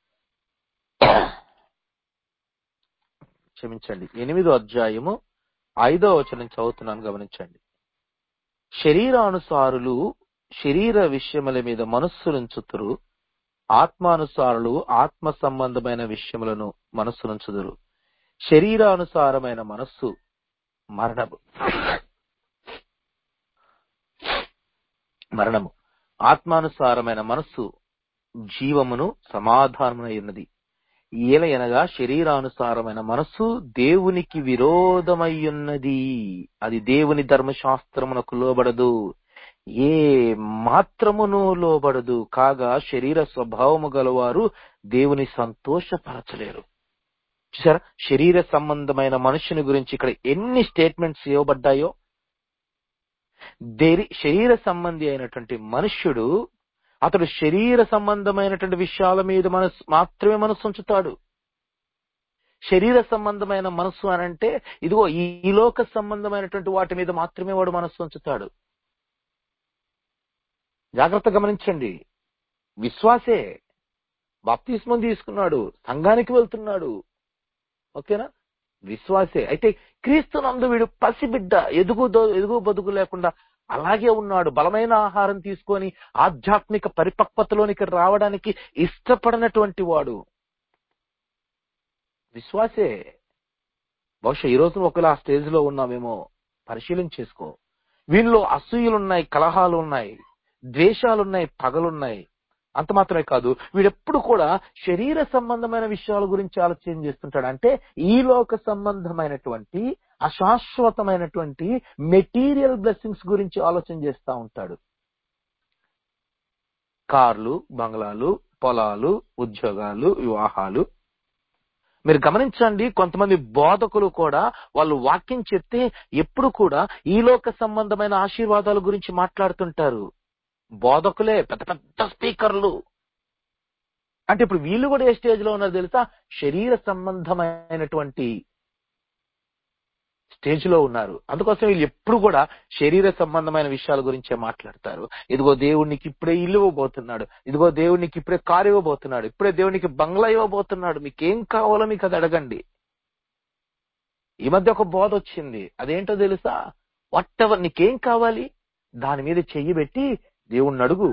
క్షమించండి ఎనిమిదో అధ్యాయము ఐదో వచనం చదువుతున్నాను గమనించండి శరీరానుసారులు శరీర విషయముల మీద మనస్సులుంచుతురు ఆత్మానుసారులు ఆత్మ సంబంధమైన విషయములను మనస్సునుంచుదురు శరీరానుసారమైన మనస్సు మరణము మరణము ఆత్మానుసారమైన మనస్సు జీవమును సమాధానమునై ఉన్నది ఏలయనగా శరీరానుసారమైన మనస్సు దేవునికి విరోధమయ్యున్నది అది దేవుని ధర్మశాస్త్రమునకు లోబడదు ఏ మాత్రమును లోబడదు కాగా శరీర స్వభావము గలవారు దేవుని సంతోషపరచలేరు చూసారా శరీర సంబంధమైన మనుషుని గురించి ఇక్కడ ఎన్ని స్టేట్మెంట్స్ ఇవ్వబడ్డాయో దేరి శరీర సంబంధి అయినటువంటి మనుష్యుడు అతడు శరీర సంబంధమైనటువంటి విషయాల మీద మనసు మాత్రమే మనసు ఉంచుతాడు శరీర సంబంధమైన మనస్సు అనంటే ఇదిగో ఈ లోక సంబంధమైనటువంటి వాటి మీద మాత్రమే వాడు మనస్సు ఉంచుతాడు జాగ్రత్త గమనించండి విశ్వాసే బాప్తిస్మం తీసుకున్నాడు సంఘానికి వెళ్తున్నాడు ఓకేనా విశ్వాసే అయితే క్రీస్తు నందు వీడు పసిబిడ్డ ఎదుగు ఎదుగు బతుకు లేకుండా అలాగే ఉన్నాడు బలమైన ఆహారం తీసుకొని ఆధ్యాత్మిక పరిపక్వతలోనికి రావడానికి ఇష్టపడినటువంటి వాడు విశ్వాసే బహుశా ఈ రోజు ఒకవేళ ఆ స్టేజ్ లో ఉన్నామేమో పరిశీలన చేసుకో వీళ్ళలో అసూయలున్నాయి కలహాలు ఉన్నాయి ద్వేషాలున్నాయి పగలున్నాయి అంత మాత్రమే కాదు వీడెప్పుడు కూడా శరీర సంబంధమైన విషయాల గురించి ఆలోచన చేస్తుంటాడు అంటే ఈ లోక సంబంధమైనటువంటి అశాశ్వతమైనటువంటి మెటీరియల్ బ్లెస్సింగ్స్ గురించి ఆలోచన చేస్తా ఉంటాడు కార్లు బంగ్లాలు పొలాలు ఉద్యోగాలు వివాహాలు మీరు గమనించండి కొంతమంది బోధకులు కూడా వాళ్ళు వాక్యం చెప్తే ఎప్పుడు కూడా ఈ లోక సంబంధమైన ఆశీర్వాదాల గురించి మాట్లాడుతుంటారు బోధకులే పెద్ద పెద్ద స్పీకర్లు అంటే ఇప్పుడు వీళ్ళు కూడా ఏ స్టేజ్ లో ఉన్నారు తెలుసా శరీర సంబంధమైనటువంటి స్టేజ్ లో ఉన్నారు అందుకోసం వీళ్ళు ఎప్పుడు కూడా శరీర సంబంధమైన విషయాల గురించే మాట్లాడతారు ఇదిగో దేవుడికి ఇప్పుడే ఇల్లు ఇవ్వబోతున్నాడు ఇదిగో దేవుడికి ఇప్పుడే కారు ఇవ్వబోతున్నాడు ఇప్పుడే దేవునికి బంగ్లా ఇవ్వబోతున్నాడు మీకేం కావాలో మీకు అది అడగండి ఈ మధ్య ఒక బోధ వచ్చింది అదేంటో తెలుసా వాట్ ఎవర్ నీకేం కావాలి దాని మీద చెయ్యి పెట్టి దేవుణ్ణి అడుగు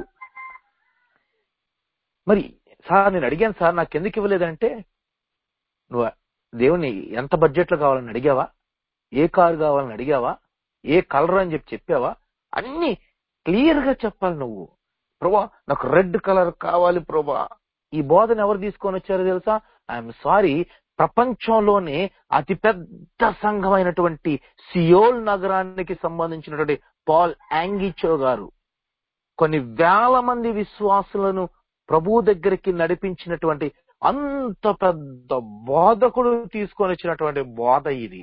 మరి సార్ నేను అడిగాను సార్ నాకు ఎందుకు ఇవ్వలేదంటే నువ్వు దేవుణ్ణి ఎంత బడ్జెట్ లో కావాలని అడిగావా ఏ కారు కావాలని అడిగావా ఏ కలర్ అని చెప్పి చెప్పావా అన్ని క్లియర్ గా చెప్పాలి నువ్వు ప్రభా నాకు రెడ్ కలర్ కావాలి ప్రభా ఈ బోధన ఎవరు తీసుకొని వచ్చారో తెలుసా ఐఎమ్ సారీ ప్రపంచంలోనే అతి పెద్ద సంఘమైనటువంటి సియోల్ నగరానికి సంబంధించినటువంటి పాల్ యాంగిచో గారు కొన్ని వేల మంది విశ్వాసులను ప్రభు దగ్గరికి నడిపించినటువంటి అంత పెద్ద బోధకుడు తీసుకొని వచ్చినటువంటి బోధ ఇది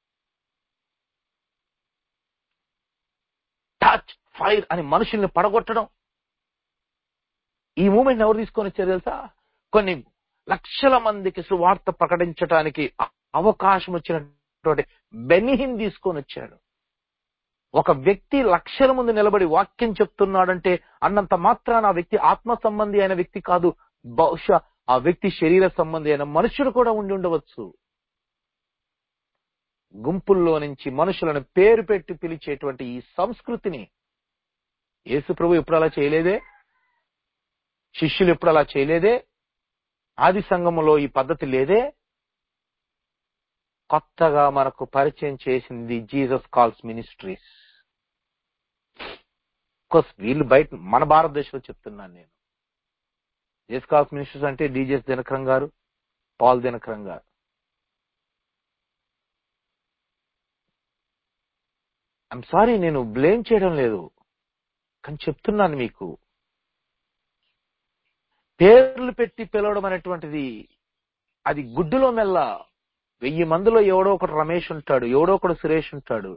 టచ్ ఫైర్ అని మనుషుల్ని పడగొట్టడం ఈ మూమెంట్ ఎవరు తీసుకొని వచ్చారు తెలుసా కొన్ని లక్షల మందికి సువార్త ప్రకటించడానికి అ- అవకాశం వచ్చినటువంటి బెనిహిన్ తీసుకొని వచ్చాడు ఒక వ్యక్తి లక్షల ముందు నిలబడి వాక్యం చెప్తున్నాడంటే అన్నంత మాత్రాన ఆ వ్యక్తి ఆత్మ సంబంధి అయిన వ్యక్తి కాదు బహుశా ఆ వ్యక్తి శరీర సంబంధి అయిన మనుషుడు కూడా ఉండి ఉండవచ్చు గుంపుల్లో నుంచి మనుషులను పేరు పెట్టి పిలిచేటువంటి ఈ సంస్కృతిని యేసు ప్రభు ఎప్పుడు అలా చేయలేదే శిష్యులు ఎప్పుడు అలా చేయలేదే ఆది సంఘములో ఈ పద్ధతి లేదే కొత్తగా మనకు పరిచయం చేసింది జీసస్ కాల్స్ మినిస్ట్రీస్ కోర్స్ వీళ్ళు బయట మన భారతదేశంలో చెప్తున్నాను నేను జీసస్ కాల్స్ మినిస్ట్రీస్ అంటే డీజెస్ దినకరం గారు పాల్ దినకరం గారు ఐఎమ్ సారీ నేను బ్లేమ్ చేయడం లేదు కానీ చెప్తున్నాను మీకు పేర్లు పెట్టి పిలవడం అనేటువంటిది అది గుడ్డులో మెల్ల వెయ్యి మందిలో ఎవడో ఒకడు రమేష్ ఉంటాడు ఎవడో ఒకడు సురేష్ ఉంటాడు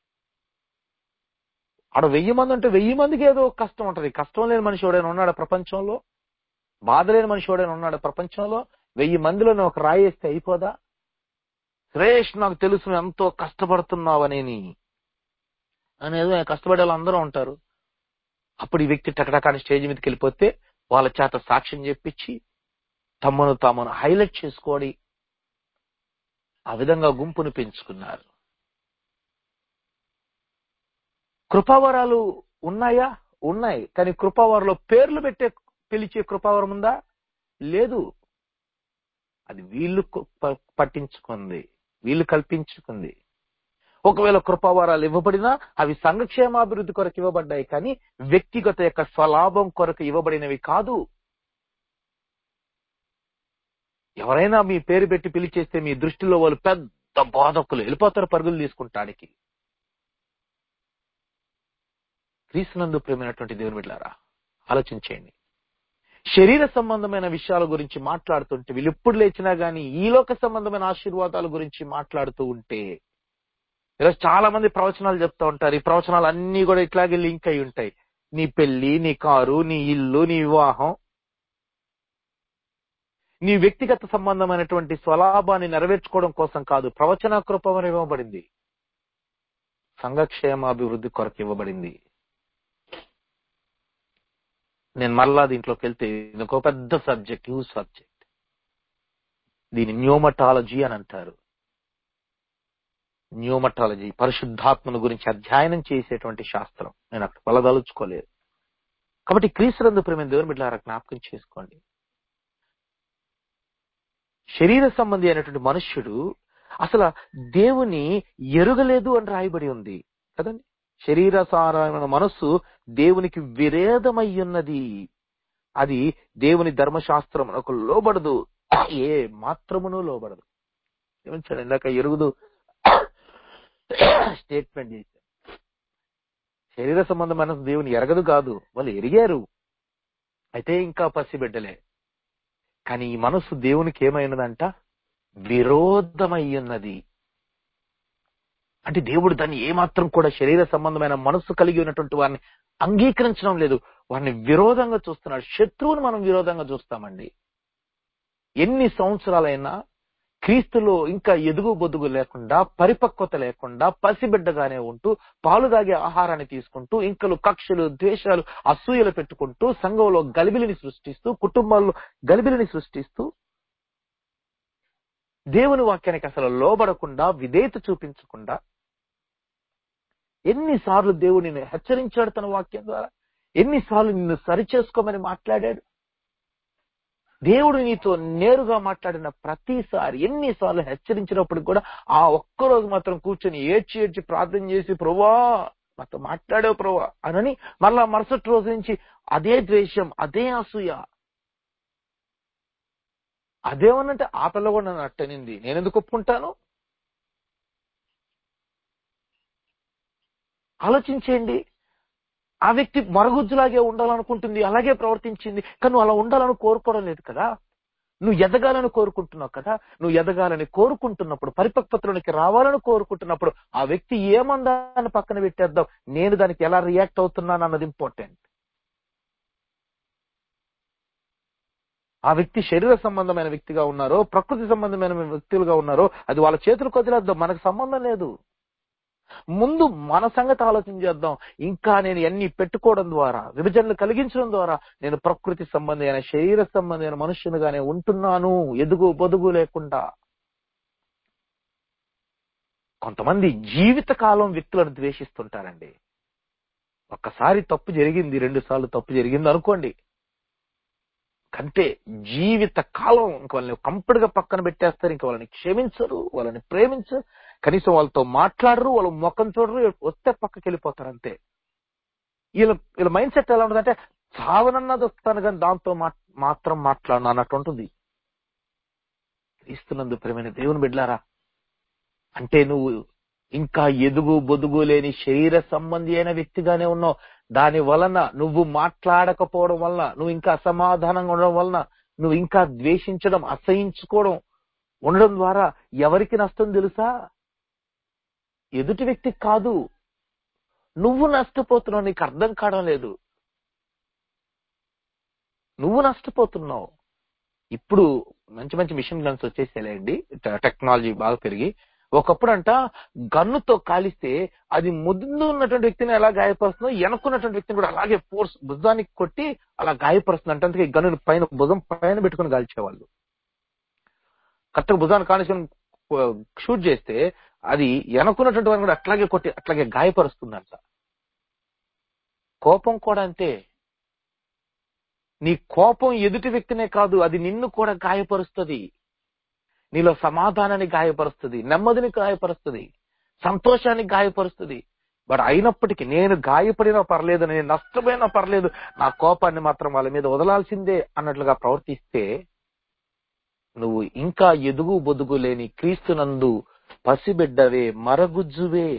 ఆడ వెయ్యి మంది ఉంటే వెయ్యి మందికి ఏదో ఒక కష్టం ఉంటది కష్టం లేని మనిషి ఎవడైనా ఉన్నాడా ప్రపంచంలో బాధ లేని మనిషి ఎవడైనా ఉన్నాడా ప్రపంచంలో వెయ్యి మందిలో నువ్వు ఒక రాయి వేస్తే అయిపోదా సురేష్ నాకు తెలుసు నువ్వు ఎంతో కష్టపడుతున్నావనేని అనేది కష్టపడే వాళ్ళు అందరూ ఉంటారు అప్పుడు ఈ వ్యక్తి టకటకాని స్టేజ్ మీదకి వెళ్ళిపోతే వాళ్ళ చేత సాక్ష్యం చెప్పించి తమను తామును హైలైట్ చేసుకోడి ఆ విధంగా గుంపును పెంచుకున్నారు కృపావరాలు ఉన్నాయా ఉన్నాయి కానీ కృపావరంలో పేర్లు పెట్టే పిలిచే కృపావరం ఉందా లేదు అది వీళ్ళు కు- ప- పట్టించుకుంది వీళ్ళు కల్పించుకుంది ఒకవేళ కృపావరాలు ఇవ్వబడినా అవి సంఘక్షేమాభివృద్ధి కొరకు ఇవ్వబడ్డాయి కానీ వ్యక్తిగత యొక్క స్వలాభం కొరకు ఇవ్వబడినవి కాదు ఎవరైనా మీ పేరు పెట్టి పిలిచేస్తే మీ దృష్టిలో వాళ్ళు పెద్ద బోధకులు వెళ్ళిపోతారు పరుగులు తీసుకుంటానికి క్రీస్తునందు ప్రేమైనటువంటి దేవుని బిడ్డారా ఆలోచించేయండి శరీర సంబంధమైన విషయాల గురించి మాట్లాడుతుంటే వీళ్ళు ఎప్పుడు లేచినా గానీ ఈ లోక సంబంధమైన ఆశీర్వాదాల గురించి మాట్లాడుతూ ఉంటే ఈరోజు చాలా మంది ప్రవచనాలు చెప్తా ఉంటారు ఈ ప్రవచనాలు అన్ని కూడా ఇట్లాగే లింక్ అయి ఉంటాయి నీ పెళ్లి నీ కారు నీ ఇల్లు నీ వివాహం నీ వ్యక్తిగత సంబంధమైనటువంటి స్వలాభాన్ని నెరవేర్చుకోవడం కోసం కాదు ప్రవచన కృపమని ఇవ్వబడింది సంఘక్షేమాభివృద్ధి కొరకు ఇవ్వబడింది నేను మరలా దీంట్లోకి వెళ్తే ఇది ఒక పెద్ద సబ్జెక్ట్ హ్యూజ్ సబ్జెక్ట్ దీని న్యూమటాలజీ అని అంటారు న్యూమటాలజీ పరిశుద్ధాత్మను గురించి అధ్యయనం చేసేటువంటి శాస్త్రం నేను అక్కడ వెళ్ళదలుచుకోలేదు కాబట్టి క్రీస్తునందు ప్రేమ దేవుని బిడ్డారా జ్ఞాపకం చేసుకోండి శరీర సంబంధి అయినటువంటి మనుష్యుడు అసలు దేవుని ఎరుగలేదు అని రాయబడి ఉంది కదండి శరీరసారమైన మనస్సు దేవునికి విరేధమై ఉన్నది అది దేవుని ధర్మశాస్త్రం ఒక లోబడదు ఏ మాత్రమును లోబడదు ఏమంటాడు ఇందాక ఎరుగుదు స్టేట్మెంట్ చేశారు శరీర సంబంధం మనసు దేవుని ఎరగదు కాదు వాళ్ళు ఎరిగారు అయితే ఇంకా పసిబిడ్డలే కానీ ఈ మనసు దేవునికి ఏమైనదంట విరోధమై ఉన్నది అంటే దేవుడు దాన్ని ఏమాత్రం కూడా శరీర సంబంధమైన మనస్సు కలిగి ఉన్నటువంటి వారిని అంగీకరించడం లేదు వారిని విరోధంగా చూస్తున్నాడు శత్రువుని మనం విరోధంగా చూస్తామండి ఎన్ని సంవత్సరాలైనా క్రీస్తులో ఇంకా ఎదుగు బొదుగు లేకుండా పరిపక్వత లేకుండా పసిబిడ్డగానే ఉంటూ పాలు తాగే ఆహారాన్ని తీసుకుంటూ ఇంకలు కక్షలు ద్వేషాలు అసూయలు పెట్టుకుంటూ సంఘంలో గలిబిలిని సృష్టిస్తూ కుటుంబాల్లో గలిబిలిని సృష్టిస్తూ దేవుని వాక్యానికి అసలు లోబడకుండా విధేయత చూపించకుండా ఎన్నిసార్లు దేవుడు నిన్ను హెచ్చరించాడు తన వాక్యం ద్వారా ఎన్నిసార్లు నిన్ను సరిచేసుకోమని మాట్లాడాడు దేవుడు నీతో నేరుగా మాట్లాడిన ప్రతిసారి ఎన్నిసార్లు హెచ్చరించినప్పుడు కూడా ఆ ఒక్కరోజు మాత్రం కూర్చొని ఏడ్చి ఏడ్చి ప్రార్థన చేసి ప్రభా నాతో మాట్లాడావు ప్రభా అనని మరలా మరుసటి రోజు నుంచి అదే ద్వేషం అదే అసూయ అదేమనంటే ఆ పిల్ల కూడా నన్ను అట్టనింది నేను ఎందుకు ఒప్పుకుంటాను ఆలోచించేయండి ఆ వ్యక్తి మరగుజ్జులాగే ఉండాలనుకుంటుంది అలాగే ప్రవర్తించింది కానీ నువ్వు అలా ఉండాలని కోరుకోవడం లేదు కదా నువ్వు ఎదగాలని కోరుకుంటున్నావు కదా నువ్వు ఎదగాలని కోరుకుంటున్నప్పుడు పరిపక్వతలోనికి రావాలని కోరుకుంటున్నప్పుడు ఆ వ్యక్తి ఏమందాన్ని పక్కన పెట్టేద్దాం నేను దానికి ఎలా రియాక్ట్ అవుతున్నాను అన్నది ఇంపార్టెంట్ ఆ వ్యక్తి శరీర సంబంధమైన వ్యక్తిగా ఉన్నారో ప్రకృతి సంబంధమైన వ్యక్తులుగా ఉన్నారో అది వాళ్ళ చేతులకు వదిలేద్దాం మనకు సంబంధం లేదు ముందు మన సంగతి ఆలోచన చేద్దాం ఇంకా నేను ఎన్ని పెట్టుకోవడం ద్వారా విభజనలు కలిగించడం ద్వారా నేను ప్రకృతి సంబంధమైన శరీర సంబంధమైన మనుష్యునిగానే ఉంటున్నాను ఎదుగు బొదుగు లేకుండా కొంతమంది జీవిత కాలం వ్యక్తులను ద్వేషిస్తుంటారండి ఒక్కసారి తప్పు జరిగింది రెండు సార్లు తప్పు జరిగింది అనుకోండి కంటే జీవిత కాలం ఇంక వాళ్ళని కంప్లీట్ గా పక్కన పెట్టేస్తారు ఇంక వాళ్ళని క్షమించరు వాళ్ళని ప్రేమించరు కనీసం వాళ్ళతో మాట్లాడరు వాళ్ళ ముఖం చూడరు వస్తే పక్కకి వెళ్ళిపోతారు అంతే వీళ్ళ వీళ్ళ మైండ్ సెట్ ఎలా ఉంటుందంటే చావనన్నది వస్తాను కానీ దాంతో మా- మాత్రం మాట్లాడను అన్నట్టు ఉంటుంది ఇస్తున్నందు ప్రేమైన దేవుని బిడ్లారా అంటే నువ్వు ఇంకా ఎదుగు బొదుగు లేని శరీర సంబంధి అయిన వ్యక్తిగానే ఉన్నావు దాని వలన నువ్వు మాట్లాడకపోవడం వలన నువ్వు ఇంకా అసమాధానంగా ఉండడం వలన నువ్వు ఇంకా ద్వేషించడం అసహించుకోవడం ఉండడం ద్వారా ఎవరికి నష్టం తెలుసా ఎదుటి వ్యక్తికి కాదు నువ్వు నష్టపోతున్నావు నీకు అర్థం కావడం లేదు నువ్వు నష్టపోతున్నావు ఇప్పుడు మంచి మంచి మిషన్ గన్స్ వచ్చేసేలేండి టెక్నాలజీ బాగా పెరిగి ఒకప్పుడు అంట గన్నుతో కాలిస్తే అది ముందు ఉన్నటువంటి వ్యక్తిని ఎలా గాయపరుస్తుందో వెనక్కున్నటువంటి వ్యక్తిని కూడా అలాగే ఫోర్స్ భుజానికి కొట్టి అలా గాయపరుస్తుంది అంటే అందుకే గన్నుని పైన భుజం పైన పెట్టుకుని కాల్చేవాళ్ళు కరెక్ట్గా భుజాన్ని కానిసుకొని షూట్ చేస్తే అది వెనక్కున్నటువంటి వారిని కూడా అట్లాగే కొట్టి అట్లాగే గాయపరుస్తుందంట కోపం కూడా అంతే నీ కోపం ఎదుటి వ్యక్తినే కాదు అది నిన్ను కూడా గాయపరుస్తుంది నీలో సమాధానాన్ని గాయపరుస్తుంది నెమ్మదిని గాయపరుస్తుంది సంతోషాన్ని గాయపరుస్తుంది బట్ అయినప్పటికీ నేను గాయపడినా పర్లేదు నేను నష్టపోయినా పర్లేదు నా కోపాన్ని మాత్రం వాళ్ళ మీద వదలాల్సిందే అన్నట్లుగా ప్రవర్తిస్తే నువ్వు ఇంకా ఎదుగు బొదుగు లేని క్రీస్తునందు పసిబిడ్డవే మరగుజ్జువే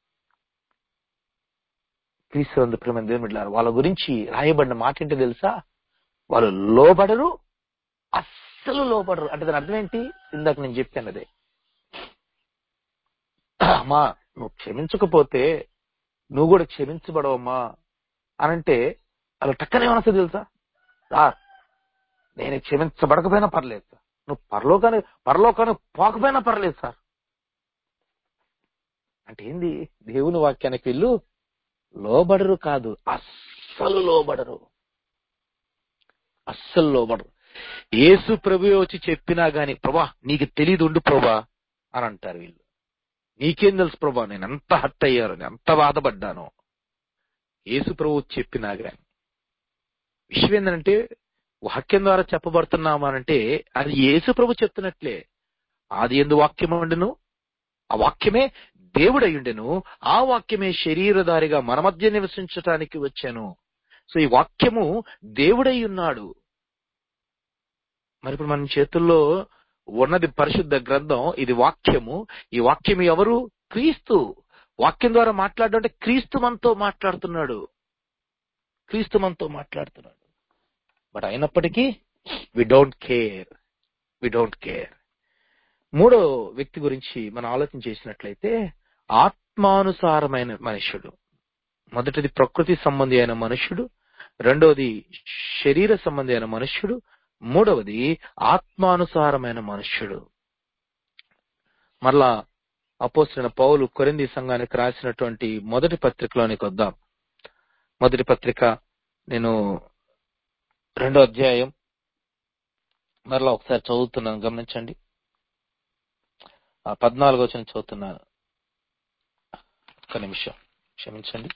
క్రీస్తునందు ప్రేమ దేవుని బిడ్డలారా, వాళ్ళ గురించి రాయబడిన మాట ఏంటో తెలుసా వాళ్ళు లోబడరు అస్సలు లోబడరు అంటే దాని అర్థం ఏంటి ఇందాక నేను చెప్పాను అదే అమ్మా నువ్వు క్షమించకపోతే నువ్వు కూడా క్షమించబడవమ్మా అనంటే అలా టక్కనే మనసు తెలుసా సార్ నేను క్షమించబడకపోయినా పర్లేదు సార్ నువ్వు పరలోకాన్ని పరలోకాన్ని పోకపోయినా పర్లేదు సార్ అంటే ఏంది దేవుని వాక్యానికి వీళ్ళు లోబడరు కాదు అస్సలు లోబడరు అస్సలు లోబడరు యేసు ప్రభు వచ్చి చెప్పినా గాని ప్రభా నీకు తెలియదు ఉండు ప్రభా అని అంటారు వీళ్ళు నీకేం తెలుసు ప్రభా నేను ఎంత హట్ అయ్యాను నేను ఎంత బాధపడ్డాను యేసు ప్రభు వచ్చి చెప్పినా గాని విషయం ఏంటంటే వాక్యం ద్వారా చెప్పబడుతున్నామనంటే అది యేసు ప్రభు చెప్తున్నట్లే ఆది ఎందు వాక్యం ఉండును ఆ వాక్యమే దేవుడయ్యుండెను ఆ వాక్యమే శరీరధారిగా మన మధ్య నివసించటానికి వచ్చాను సో ఈ వాక్యము దేవుడై ఉన్నాడు మరి ఇప్పుడు మన చేతుల్లో ఉన్నది పరిశుద్ధ గ్రంథం ఇది వాక్యము ఈ వాక్యం ఎవరు క్రీస్తు వాక్యం ద్వారా మాట్లాడడం అంటే క్రీస్తు మనతో మాట్లాడుతున్నాడు క్రీస్తు మనతో మాట్లాడుతున్నాడు బట్ అయినప్పటికీ we don't care we don't care మూడో వ్యక్తి గురించి మనం ఆలోచన చేసినట్లయితే ఆత్మానుసారమైన మనుష్యుడు మొదటిది ప్రకృతి సంబంధి అయిన మనుష్యుడు రెండోది శరీర సంబంధి అయిన మనుష్యుడు మూడవది ఆత్మానుసారమైన మనుష్యుడు మరలా అపోసిన పౌలు కొరింది సంఘానికి రాసినటువంటి మొదటి పత్రికలోనికి వద్దాం మొదటి పత్రిక నేను రెండో అధ్యాయం మరలా ఒకసారి చదువుతున్నాను గమనించండి ఆ పద్నాలుగో వచ్చిన చదువుతున్నాను ఒక్క నిమిషం క్షమించండి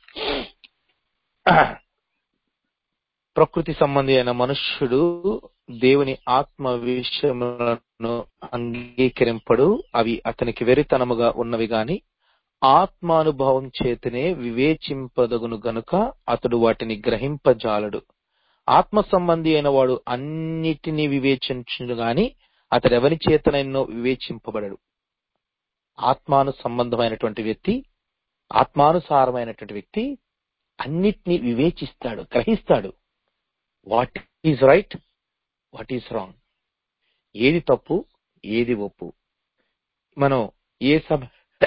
ప్రకృతి సంబంధి అయిన మనుష్యుడు దేవుని ఆత్మ విషయములను అంగీకరింపడు అవి అతనికి వెరితనముగా ఉన్నవి గాని ఆత్మానుభవం చేతనే వివేచింపదగును గనుక అతడు వాటిని గ్రహింపజాలడు ఆత్మ సంబంధి అయిన వాడు అన్నిటినీ వివేచించును గాని అతడు ఎవరి చేతనైనో వివేచింపబడడు ఆత్మాను సంబంధమైనటువంటి వ్యక్తి ఆత్మానుసారమైనటువంటి వ్యక్తి అన్నిటినీ వివేచిస్తాడు గ్రహిస్తాడు what is right what is wrong ఏది తప్పు ఏది ఒప్పు మనం ఏ సమ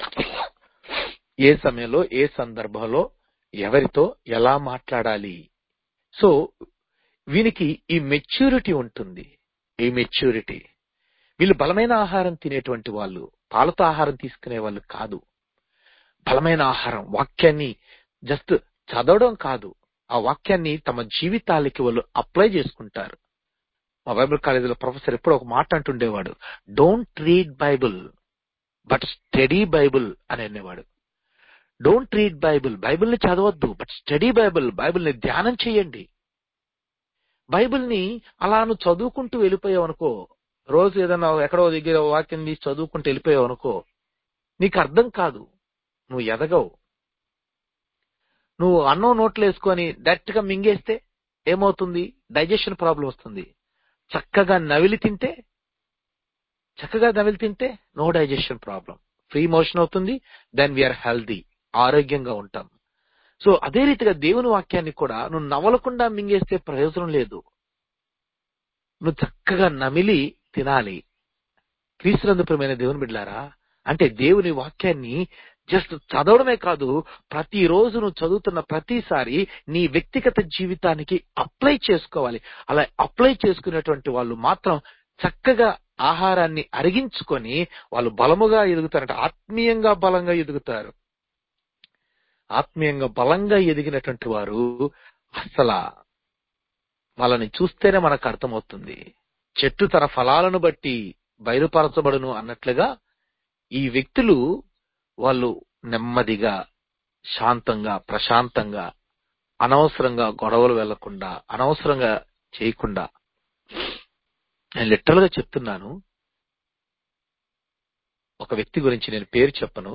ఏ సమయంలో ఏ సందర్భంలో ఎవరితో ఎలా మాట్లాడాలి సో వీనికి ఈ మెచ్యూరిటీ ఉంటుంది ఈ మెచ్యూరిటీ వీళ్ళు బలమైన ఆహారం తినేటువంటి వాళ్ళు పాలతో ఆహారం తీసుకునే వాళ్ళు కాదు బలమైన ఆహారం వాక్యాన్ని జస్ట్ చదవడం కాదు ఆ వాక్యాన్ని తమ జీవితాలకి వాళ్ళు అప్లై చేసుకుంటారు మా బైబిల్ కాలేజీలో ప్రొఫెసర్ ఎప్పుడు ఒక మాట అంటుండేవాడు don't read Bible but study Bible అని అనేవాడు డోంట్ రీడ్ బైబుల్ బైబిల్ని చదవద్దు బట్ స్టడీ బైబుల్ బైబిల్ని ధ్యానం చేయండి బైబిల్ని అలా నువ్వు చదువుకుంటూ వెళ్ళిపోయావు అనుకో రోజు ఏదైనా ఎక్కడో దగ్గర వాక్యం తీసి చదువుకుంటూ వెళ్ళిపోయావు అనుకో నీకు అర్థం కాదు నువ్వు ఎదగవు నువ్వు అన్నం నోట్లు వేసుకొని డైరెక్ట్ గా మింగేస్తే ఏమవుతుంది డైజెషన్ ప్రాబ్లం వస్తుంది చక్కగా నవిలి తింటే చక్కగా నవిలి తింటే no digestion problem free motion అవుతుంది దెన్ వీఆర్ హెల్దీ ఆరోగ్యంగా ఉంటాం సో అదే రీతిగా దేవుని వాక్యాన్ని కూడా నువ్వు నవలకుండా మింగేస్తే ప్రయోజనం లేదు నువ్వు చక్కగా నమిలి తినాలి క్రీస్తునందుపరమైన దేవుని బిడ్డారా అంటే దేవుని వాక్యాన్ని జస్ట్ చదవడమే కాదు ప్రతిరోజు నువ్వు చదువుతున్న ప్రతిసారి నీ వ్యక్తిగత జీవితానికి అప్లై చేసుకోవాలి అలా అప్లై చేసుకునేటువంటి వాళ్ళు మాత్రం చక్కగా ఆహారాన్ని అరిగించుకొని వాళ్ళు బలముగా ఎదుగుతారంట ఆత్మీయంగా బలంగా ఎదుగుతారు ఆత్మీయంగా బలంగా ఎదిగినటువంటి వారు అసలు వాళ్ళని చూస్తేనే మనకు అర్థమవుతుంది చెట్టు తన ఫలాలను బట్టి బయలుపరచబడును అన్నట్లుగా ఈ వ్యక్తులు వాళ్ళు నెమ్మదిగా శాంతంగా ప్రశాంతంగా అనవసరంగా గొడవలు వెళ్లకుండా అనవసరంగా చేయకుండా నేను లిటరల్ గా చెప్తున్నాను ఒక వ్యక్తి గురించి నేను పేరు చెప్పను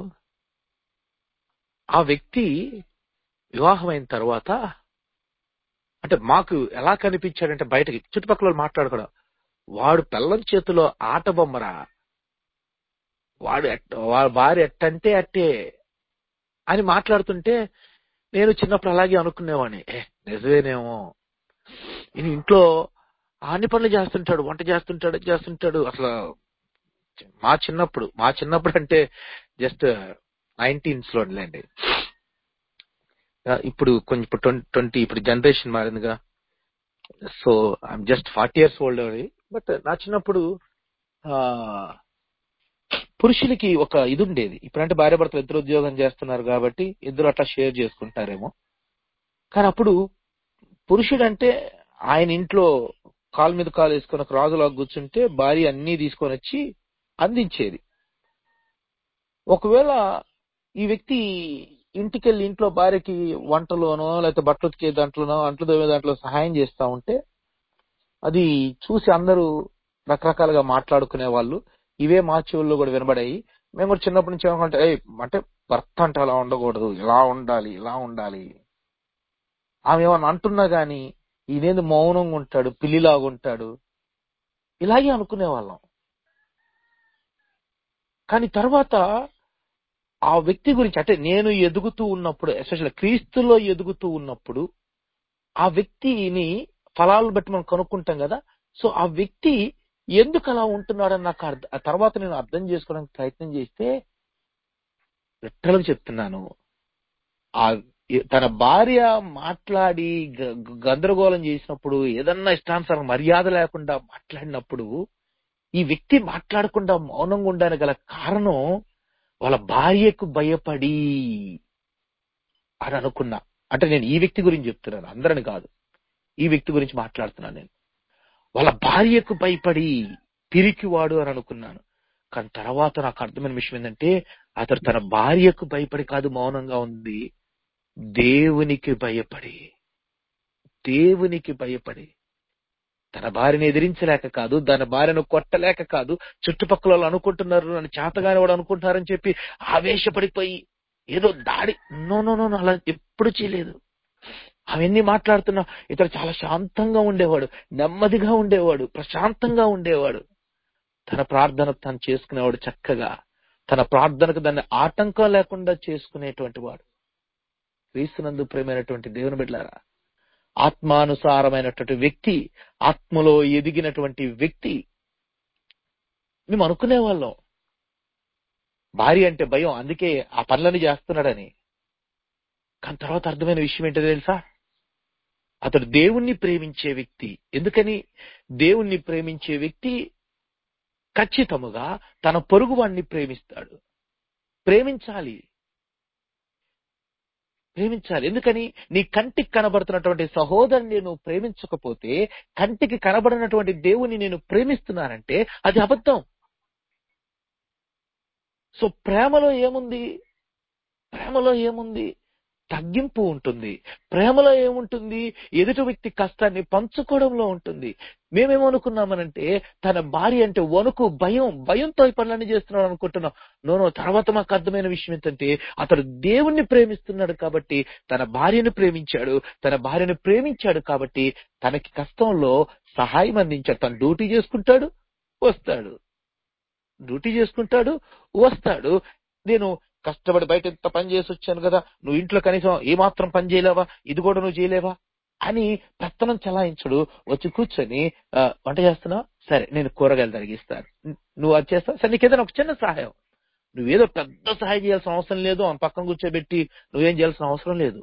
ఆ వ్యక్తి వివాహమైన తర్వాత అంటే మాకు ఎలా కనిపించాడంటే బయటకి చుట్టుపక్కల వాళ్ళు మాట్లాడుకోవడం వాడు పిల్లం చేతిలో ఆట బొమ్మరా వాడు ఎట్ట వాడి భార్య ఎట్టంటే అట్టే అని మాట్లాడుతుంటే నేను చిన్నప్పుడు అలాగే అనుకునేవాడిని ఏ నిజమేనేమో ఈయన ఇంట్లో అన్ని పనులు చేస్తుంటాడు వంట చేస్తుంటాడు ఇది చేస్తుంటాడు అసలు మా చిన్నప్పుడు మా చిన్నప్పుడు అంటే జస్ట్ నైన్టీన్స్ లో లేండి ఇప్పుడు కొంచెం ట్వంటీ ఇప్పుడు జనరేషన్ మారిందిగా so I'm just forty years old but నా చిన్నప్పుడు ఆ పురుషులకి ఒక ఇది ఉండేది ఇప్పుడంటే భార్య భర్తలు ఇద్దరు ఉద్యోగం చేస్తున్నారు కాబట్టి ఇద్దరు అట్లా షేర్ చేసుకుంటారేమో కానీ అప్పుడు పురుషుడు అంటే ఆయన ఇంట్లో కాలు మీద కాలు వేసుకొని ఒక రాజులా కూర్చుంటే భార్య అన్ని తీసుకొని వచ్చి అందించేది ఒకవేళ ఈ వ్యక్తి ఇంటికెళ్ళి ఇంట్లో భార్యకి వంటలోనో లేకపోతే బట్టలు ఉతికే దాంట్లోనో అంట్లు తోమే దాంట్లో సహాయం చేస్తా ఉంటే అది చూసి అందరూ రకరకాలుగా మాట్లాడుకునే వాళ్ళు ఇవే మా చెవుల్లో కూడా వినబడాయి మేము కూడా చిన్నప్పటి నుంచి ఏమనుకుంటే "ఏయ్, అంటే భర్త అంటే అలా ఉండకూడదు ఇలా ఉండాలి ఇలా ఉండాలి ఆమె ఏమన్నా అంటున్నా గాని ఈయనేంది మౌనంగా ఉంటాడు పిల్లిలాగా ఉంటాడు ఇలాగే అనుకునే వాళ్ళం కానీ తర్వాత ఆ వ్యక్తి గురించి అంటే నేను ఎదుగుతూ ఉన్నప్పుడు ఎస్పెషల్ క్రీస్తులో ఎదుగుతూ ఉన్నప్పుడు ఆ వ్యక్తిని ఫలాలను బట్టి మనం కనుక్కుంటాం కదా సో ఆ వ్యక్తి ఎందుకు అలా ఉంటున్నాడని నాకు అర్థ ఆ తర్వాత నేను అర్థం చేసుకోవడానికి ప్రయత్నం చేస్తే లిటరల్గా చెప్తున్నాను ఆ ఏ- తన భార్య మాట్లాడి గ- గ- గందరగోళం చేసినప్పుడు ఏదన్నా ఇష్టానుసారం మర్యాద లేకుండా మాట్లాడినప్పుడు ఈ వ్యక్తి మాట్లాడకుండా మౌనంగా ఉండడానికి గల కారణం వాళ్ళ భార్యకు భయపడి అని అనుకున్నా అంటే నేను ఈ వ్యక్తి గురించి చెప్తున్నాను అందరని కాదు ఈ వ్యక్తి గురించి మాట్లాడుతున్నాను నేను వాళ్ళ భార్యకు భయపడి పిరికివాడు అని అనుకున్నాను కానీ తర్వాత నాకు అర్థమైన విషయం ఏంటంటే అతడు తన భార్యకు భయపడి కాదు మౌనంగా ఉంది దేవునికి భయపడి దేవునికి భయపడి తన భార్యను ఎదిరించలేక కాదు తన భార్యను కొట్టలేక కాదు చుట్టుపక్కల వాళ్ళు అనుకుంటున్నారు నన్ను చేతగాని వాడు అనుకుంటున్నారని చెప్పి ఆవేశపడిపోయి ఏదో దాడి నో నో నో నో, అలా ఎప్పుడు చేయలేదు అవన్నీ మాట్లాడుతున్నా ఇతడు చాలా శాంతంగా ఉండేవాడు నెమ్మదిగా ఉండేవాడు ప్రశాంతంగా ఉండేవాడు తన ప్రార్థన తను చేసుకునేవాడు చక్కగా తన ప్రార్థనకు దాన్ని ఆటంకం లేకుండా చేసుకునేటువంటి వాడు క్రీస్తునందు ప్రేమైనటువంటి దేవుని బిడ్డారా ఆత్మానుసారమైనటువంటి వ్యక్తి ఆత్మలో ఎదిగినటువంటి వ్యక్తి మేము అనుకునే వాళ్ళం భార్య అంటే భయం అందుకే ఆ పనులని చేస్తున్నాడని కానీ తర్వాత అర్థమైన విషయం ఏంటో తెలుసా అతడు దేవుణ్ణి ప్రేమించే వ్యక్తి ఎందుకని దేవుణ్ణి ప్రేమించే వ్యక్తి ఖచ్చితముగా తన పొరుగువాణ్ణి ప్రేమిస్తాడు ప్రేమించాలి ప్రేమించాలి ఎందుకని నీ కంటికి కనబడుతున్నటువంటి సహోదరుని నువ్వు ప్రేమించకపోతే కంటికి కనబడినటువంటి దేవుని నేను ప్రేమిస్తున్నానంటే అది అబద్ధం సో ప్రేమలో ఏముంది ప్రేమలో ఏముంది తగ్గింపు ఉంటుంది ప్రేమలో ఏముంటుంది ఎదుటి వ్యక్తి కష్టాన్ని పంచుకోవడంలో ఉంటుంది మేమేమనుకున్నామనంటే తన భార్య అంటే వణుకు భయం భయంతో ఈ పనులన్నీ చేస్తున్నాడు అనుకుంటున్నాం నోనో తర్వాత మాకు అర్థమైన విషయం ఏంటంటే అతడు దేవుణ్ణి ప్రేమిస్తున్నాడు కాబట్టి తన భార్యను ప్రేమించాడు తన భార్యను ప్రేమించాడు కాబట్టి తనకి కష్టంలో సహాయం అందించాడు తను డ్యూటీ చేసుకుంటాడు వస్తాడు డ్యూటీ చేసుకుంటాడు వస్తాడు నేను కష్టపడి బయట ఎంత పని చేసి వచ్చాను కదా నువ్వు ఇంట్లో కనీసం ఏ మాత్రం పని చేయలేవా ఇది కూడా నువ్వు చేయలేవా అని పెత్తనం చలాయించడు వచ్చి కూర్చొని "ఆ, వంట చేస్తున్నావు సరే నేను కూరగాయలు తరిగిస్తాను నువ్వు అది చేస్తావు సరే నీకు ఏదైనా ఒక చిన్న సహాయం నువ్వేదో పెద్ద సహాయం చేయాల్సిన అవసరం లేదు ఆ పక్కన కూర్చోబెట్టి నువ్వేం చేయాల్సిన అవసరం లేదు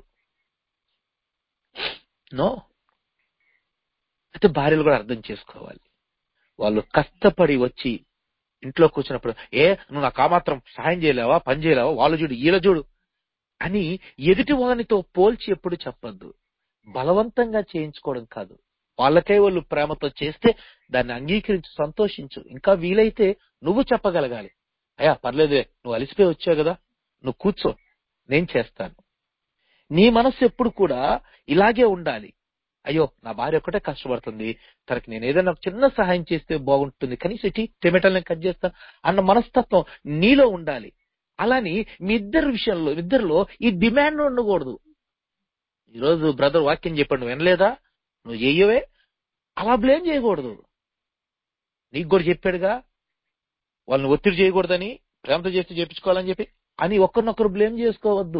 నో అయితే భార్యలు కూడా అర్థం చేసుకోవాలి వాళ్ళు కష్టపడి వచ్చి ఇంట్లో కూర్చున్నప్పుడు ఏ నువ్వు నాకు ఆ మాత్రం సహాయం చేయలేవా పని చేయలేవా వాళ్ళు చూడు వీళ్ళ చూడు అని ఎదుటి వానితో పోల్చి ఎప్పుడు చెప్పొద్దు బలవంతంగా చేయించుకోవడం కాదు వాళ్ళకై వాళ్ళు ప్రేమతో చేస్తే దాన్ని అంగీకరించి సంతోషించు ఇంకా వీలైతే నువ్వు చెప్పగలగాలి అయ్యా పర్లేదులే నువ్వు అలిసిపోయి వచ్చావు కదా నువ్వు కూర్చో నేను చేస్తాను నీ మనస్సు ఎప్పుడు కూడా ఇలాగే ఉండాలి అయ్యో నా భార్య ఒక్కటే కష్టపడుతుంది తనకి నేను ఏదైనా ఒక చిన్న సహాయం చేస్తే బాగుంటుంది కనీసం ఇటీ టమాటాలను కట్ చేస్తాను అన్న మనస్తత్వం నీలో ఉండాలి అలాని మీ ఇద్దరి విషయంలో ఇద్దరిలో ఈ డిమాండ్ ఉండకూడదు ఈరోజు బ్రదర్ వాక్యం చెప్పండి నువ్వు వినలేదా నువ్వు చెయ్యవే అలా బ్లేమ్ చేయకూడదు నీకు కూడా చెప్పాడుగా వాళ్ళని ఒత్తిడి చేయకూడదని ప్రేమతో చేస్తే చేపించుకోవాలని చెప్పి అని ఒకరినొకరు బ్లేమ్ చేసుకోవద్దు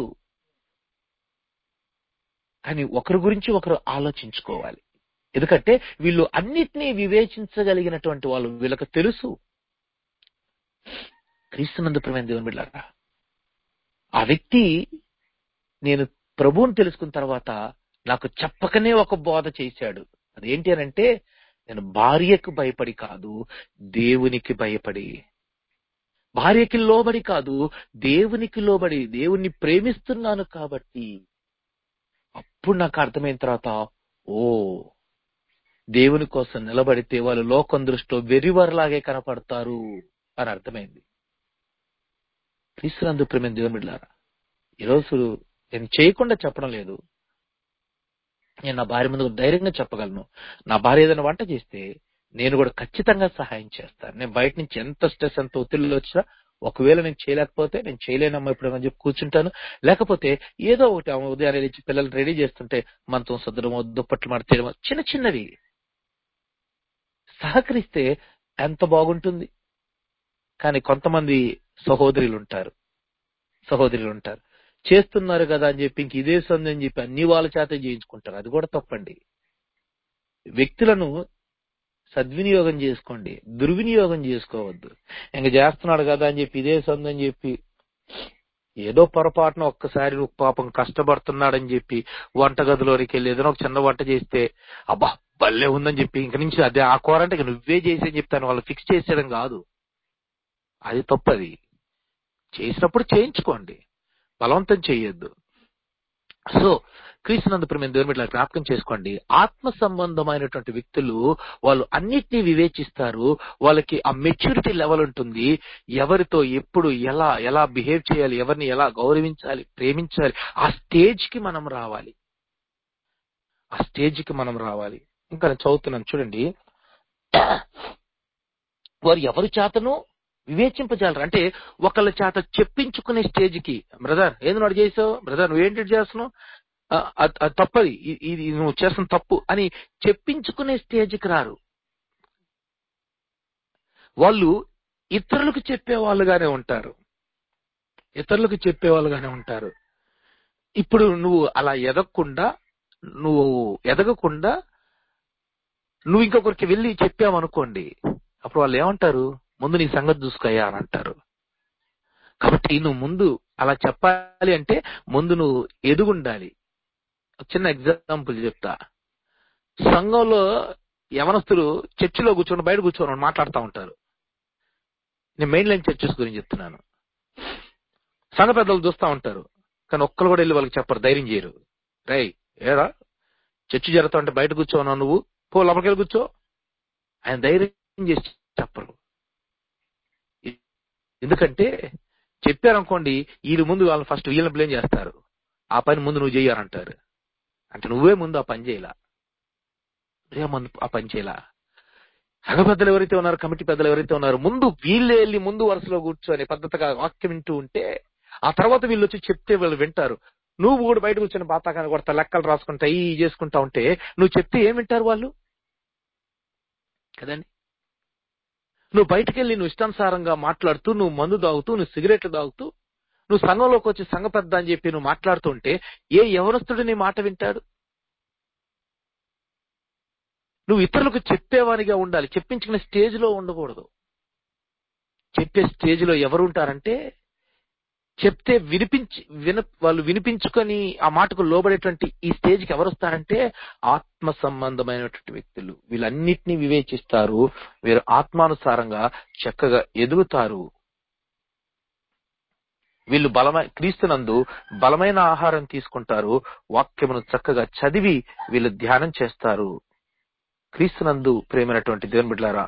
కానీ ఒకరి గురించి ఒకరు ఆలోచించుకోవాలి ఎందుకంటే వీళ్ళు అన్నిటినీ వివేచించగలిగినటువంటి వాళ్ళు వీళ్ళకి తెలుసు క్రీస్తునందు ప్రేమ దేవుని బిడ్డారా ఆ వ్యక్తి నేను ప్రభువుని తెలుసుకున్న తర్వాత నాకు చెప్పకనే ఒక బోధ చేశాడు అదేంటి అని అంటే నేను భార్యకు భయపడి కాదు దేవునికి భయపడి భార్యకి లోబడి కాదు దేవునికి లోబడి దేవుణ్ణి ప్రేమిస్తున్నాను కాబట్టి అప్పుడు నాకు అర్థమైన తర్వాత ఓ దేవుని కోసం నిలబడితే వాళ్ళు లోకం దృష్టిలో వెరివరలాగే కనపడతారు అని అర్థమైంది క్రీస్తునందు ప్రేమ దేవుని బిడ్డారా ఈరోజు నేను చేయకుండా చెప్పడం లేదు నేను నా భార్య ముందు ధైర్యంగా చెప్పగలను నా భార్య ఏదైనా వంట చేస్తే నేను కూడా ఖచ్చితంగా సహాయం చేస్తాను నేను బయట నుంచి ఎంత స్ట్రెస్ ఎంత ఒత్తిడిలో వచ్చినా ఒకవేళ నేను చేయలేకపోతే నేను చేయలేనమ్మా ఇప్పుడు అని చెప్పి కూర్చుంటాను లేకపోతే ఏదో ఒకటి ఆమె ఉదయాన్నే లేచి పిల్లల్ని రెడీ చేస్తుంటే మంతం సద్దడమో దుప్పట్లు మడతేయడమో చిన్న చిన్నవి సహకరిస్తే ఎంత బాగుంటుంది కానీ కొంతమంది సహోదరులు ఉంటారు సహోదరులు ఉంటారు చేస్తున్నారు కదా అని చెప్పి ఇంక ఇదే సంది అని చెప్పి అన్ని వాళ్ళ చేత చేయించుకుంటారు అది కూడా తప్పండి వ్యక్తులను సద్వినియోగం చేసుకోండి దుర్వినియోగం చేసుకోవద్దు ఇంక చేస్తున్నాడు కదా అని చెప్పి ఇదే సంది అని చెప్పి ఏదో పొరపాటున ఒక్కసారి నువ్వు పాపం కష్టపడుతున్నాడని చెప్పి వంటగదిలోనికి వెళ్ళి ఏదైనా ఒక చిన్న వంట చేస్తే అబ్బా భలే ఉందని చెప్పి ఇంక నుంచి అదే ఆ కూర అంటే ఇక నువ్వే చేసని చెప్తాను వాళ్ళు ఫిక్స్ చేసేయడం కాదు అది తప్పది చేసినప్పుడు చేయించుకోండి బలవంతం చేయొద్దు సో క్రీస్తునందు ప్రేమ దేవుని బిడ్డలారా జ్ఞాపకం చేసుకోండి ఆత్మ సంబంధమైనటువంటి వ్యక్తులు వాళ్ళు అన్నిటినీ వివేచిస్తారు వాళ్ళకి ఆ మెచ్యూరిటీ లెవెల్ ఉంటుంది ఎవరితో ఎప్పుడు ఎలా ఎలా బిహేవ్ చేయాలి ఎవరిని ఎలా గౌరవించాలి ప్రేమించాలి ఆ స్టేజ్ కి మనం రావాలి ఆ స్టేజ్ కి మనం రావాలి ఇంకా నేను చదువుతున్నాను చూడండి వారు ఎవరి చేతను వివేచింపజాలరు అంటే ఒకళ్ళ చేత చెప్పించుకునే స్టేజ్ కి బ్రదర్ ఏంది నువ్వు అటు చేసావు బ్రదర్ నువ్వేంటి ఇటు చేస్తున్నావు ఆ, అది అది తప్పది ఇ- ఇది నువ్వు చేస్తున్న తప్పు అని చెప్పించుకునే స్టేజ్కి రారు వాళ్ళు ఇతరులకు చెప్పే వాళ్ళుగానే ఉంటారు ఇతరులకు చెప్పే వాళ్ళుగానే ఉంటారు ఇప్పుడు నువ్వు అలా ఎదగకుండా నువ్వు ఎదగకుండా నువ్వు ఇంకొకరికి వెళ్ళి చెప్పావనుకోండి అప్పుడు వాళ్ళు ఏమంటారు ముందు నీ సంగతి చూసుకోయా అని అంటారు కాబట్టి నువ్వు ముందు అలా చెప్పాలి అంటే ముందు నువ్వు ఎదుగుండాలి ఒక చిన్న ఎగ్జాంపుల్ చెప్తా సంఘంలో యవనస్తులు చర్చిలో కూర్చొని బయట కూర్చొని మాట్లాడుతూ ఉంటారు నేను మెయిన్ లైన్ చర్చెస్ గురించి చెప్తున్నాను సంఘ పెద్దలు చూస్తూ ఉంటారు కానీ ఒక్కరు కూడా వెళ్ళి వాళ్ళకి చెప్పరు ధైర్యం చేయరు రై ఏరా చర్చి జరుగుతా ఉంటే బయట కూర్చోన్నావు నువ్వు పో లోపలికి వెళ్ళి కూర్చో ఆయన ధైర్యం చేసి చెప్పరు ఎందుకంటే చెప్పారనుకోండి వీళ్ళు ముందు వాళ్ళని ఫస్ట్ వీళ్ళని బ్లేమ్ చేస్తారు ఆ పని ముందు నువ్వు చెయ్యాలంటారు అంటే నువ్వే ముందు ఆ పని చేయలా నువ్వే ముందు ఆ పని చేయలా సంఘ పెద్దలు ఎవరైతే ఉన్నారు కమిటీ పెద్దలు ఎవరైతే ఉన్నారు ముందు వీళ్ళే వెళ్ళి ముందు వరుసలో కూర్చొని పద్ధతిగా వాక్యం వింటూ ఉంటే ఆ తర్వాత వీళ్ళు వచ్చి చెప్తే వాళ్ళు వింటారు నువ్వు కూడా బయట కూర్చొని బాతాకాని కొడతా లెక్కలు రాసుకుంటా ఈ చేసుకుంటా ఉంటే నువ్వు చెప్తే ఏం వింటారు వాళ్ళు కదండి నువ్వు బయటకెళ్ళి నువ్వు ఇష్టానుసారంగా మాట్లాడుతూ నువ్వు మందు తాగుతూ నువ్వు సిగరెట్లు తాగుతూ నువ్వు సంఘంలోకి వచ్చి సంఘ పెద్ద అని చెప్పి నువ్వు మాట్లాడుతుంటే ఏ యవనస్తుడు నీ మాట వింటాడు నువ్వు ఇతరులకు చెప్పేవానిగా ఉండాలి చెప్పించుకునే స్టేజ్ లో ఉండకూడదు చెప్పే స్టేజ్ లో ఎవరు ఉంటారంటే చెప్తే వినిపించి విన వాళ్ళు వినిపించుకొని ఆ మాటకు లోబడేటువంటి ఈ స్టేజ్ కి ఎవరు వస్తారంటే ఆత్మ సంబంధమైనటువంటి వ్యక్తులు వీళ్ళన్నిటినీ వివేచిస్తారు వీరు ఆత్మానుసారంగా చక్కగా ఎదుగుతారు వీళ్ళు బలమైన క్రీస్తునందు బలమైన ఆహారం తీసుకుంటారు వాక్యమును చక్కగా చదివి వీళ్ళు ధ్యానం చేస్తారు క్రీస్తునందు ప్రేమైనటువంటి దేవుని బిడ్డలారా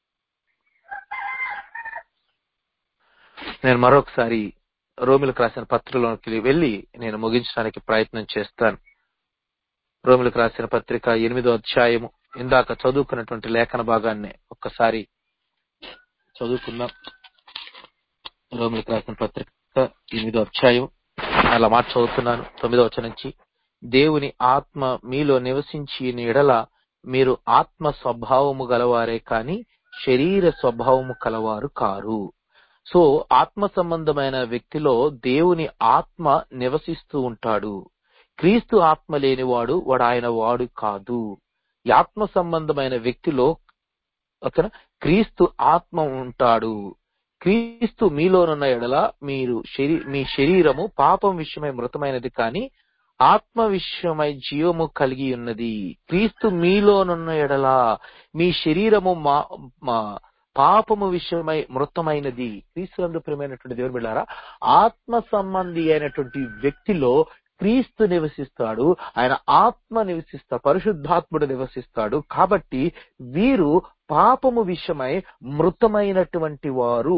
నేను మరొకసారి రోమిలకు రాసిన పత్రికలోకి వెళ్ళి నేను ముగించడానికి ప్రయత్నం చేస్తాను రోమిలకు రాసిన పత్రిక ఎనిమిదో అధ్యాయము ఇందాక చదువుకున్నటువంటి లేఖన భాగాన్ని ఒక్కసారి చదువుకుందాం రోమిలకు రాసిన పత్రిక ఎనిమిదో అధ్యాయం అలా మాట చదువుతున్నాను తొమ్మిదో వచ్చ నుంచి దేవుని ఆత్మ మీలో నివసించి ఎడల మీరు ఆత్మ స్వభావము గలవారే కాని శరీర స్వభావము కలవారు కారు సో ఆత్మ సంబంధమైన వ్యక్తిలో దేవుని ఆత్మ నివసిస్తూ ఉంటాడు క్రీస్తు ఆత్మ లేనివాడు వాడు ఆయన వాడు కాదు ఈ ఆత్మ సంబంధమైన వ్యక్తిలో ఓకేనా క్రీస్తు ఆత్మ ఉంటాడు క్రీస్తు మీలోనున్న ఎడల మీరు శరీ మీ శరీరము పాపం విషయమై మృతమైనది కానీ ఆత్మ విషయమై జీవము కలిగి ఉన్నది క్రీస్తు మీలోనున్న ఎడల మీ శరీరము మా మా పాపము విషయమై మృతమైనది క్రీస్తు ప్రియమైనటువంటి దేవుని బిళ్ళారా ఆత్మ సంబంధి అయినటువంటి వ్యక్తిలో క్రీస్తు నివసిస్తాడు ఆయన ఆత్మ నివసిస్తాడు పరిశుద్ధాత్ముడు నివసిస్తాడు కాబట్టి వీరు పాపము విషయమై మృతమైనటువంటి వారు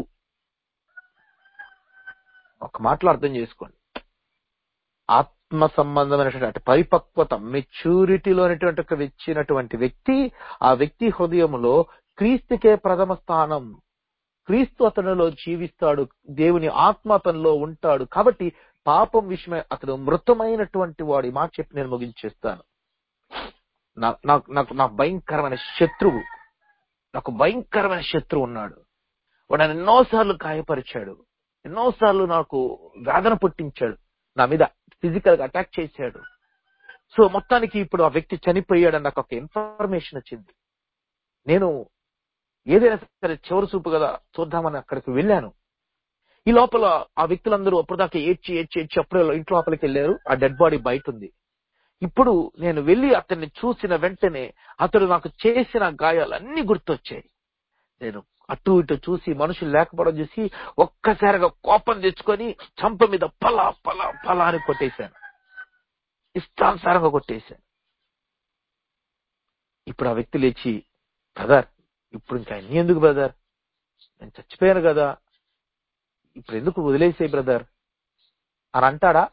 ఒక మాటలో అర్థం చేసుకోండి ఆత్మ సంబంధమైనటువంటి పరిపక్వత మెచ్యూరిటీలో ఒక వచ్చినటువంటి వ్యక్తి ఆ వ్యక్తి హృదయములో క్రీస్తుకే ప్రథమ స్థానం క్రీస్తు అతనిలో జీవిస్తాడు దేవుని ఆత్మ అతనిలో ఉంటాడు కాబట్టి పాపం విషయమై అతడు మృతమైనటువంటి వాడు ఈ మాట చెప్పి నేను ముగించేస్తాను నా- నాకు నాకు నా భయంకరమైన శత్రువు నాకు భయంకరమైన శత్రువు ఉన్నాడు వాడు నన్ను ఎన్నోసార్లు గాయపరిచాడు ఎన్నోసార్లు నాకు వేదన పుట్టించాడు నా మీద ఫిజికల్ గా అటాక్ చేశాడు సో మొత్తానికి ఇప్పుడు ఆ వ్యక్తి చనిపోయాడని నాకు ఒక ఇన్ఫర్మేషన్ వచ్చింది నేను ఏదైనా సరే చివరి చూపు కదా చూద్దామని అక్కడికి వెళ్ళాను ఈ లోపల ఆ వ్యక్తులందరూ అప్పటిదాకా ఏడ్చి ఏడ్చి ఏడ్చి అప్పుడే ఇంట్లో లోపలికి వెళ్ళారు ఆ డెడ్ బాడీ బయట ఉంది ఇప్పుడు నేను వెళ్ళి అతన్ని చూసిన వెంటనే అతడు నాకు చేసిన గాయాలన్నీ గుర్తొచ్చాయి నేను అటు ఇటు చూసి మనుషులు లేకపోవడం చూసి ఒక్కసారిగా కోపం తెచ్చుకొని చంప మీద పల పల పల అని కొట్టేశాను ఇష్టానుసారంగా కొట్టేశాను ఇప్పుడు ఆ వ్యక్తి లేచి బ్రదర్ ఇప్పుడు ఇంకా అన్ని ఎందుకు బ్రదర్ నేను చచ్చిపోయాను కదా ఇప్పుడు ఎందుకు వదిలేసే బ్రదర్ అని అంటాడా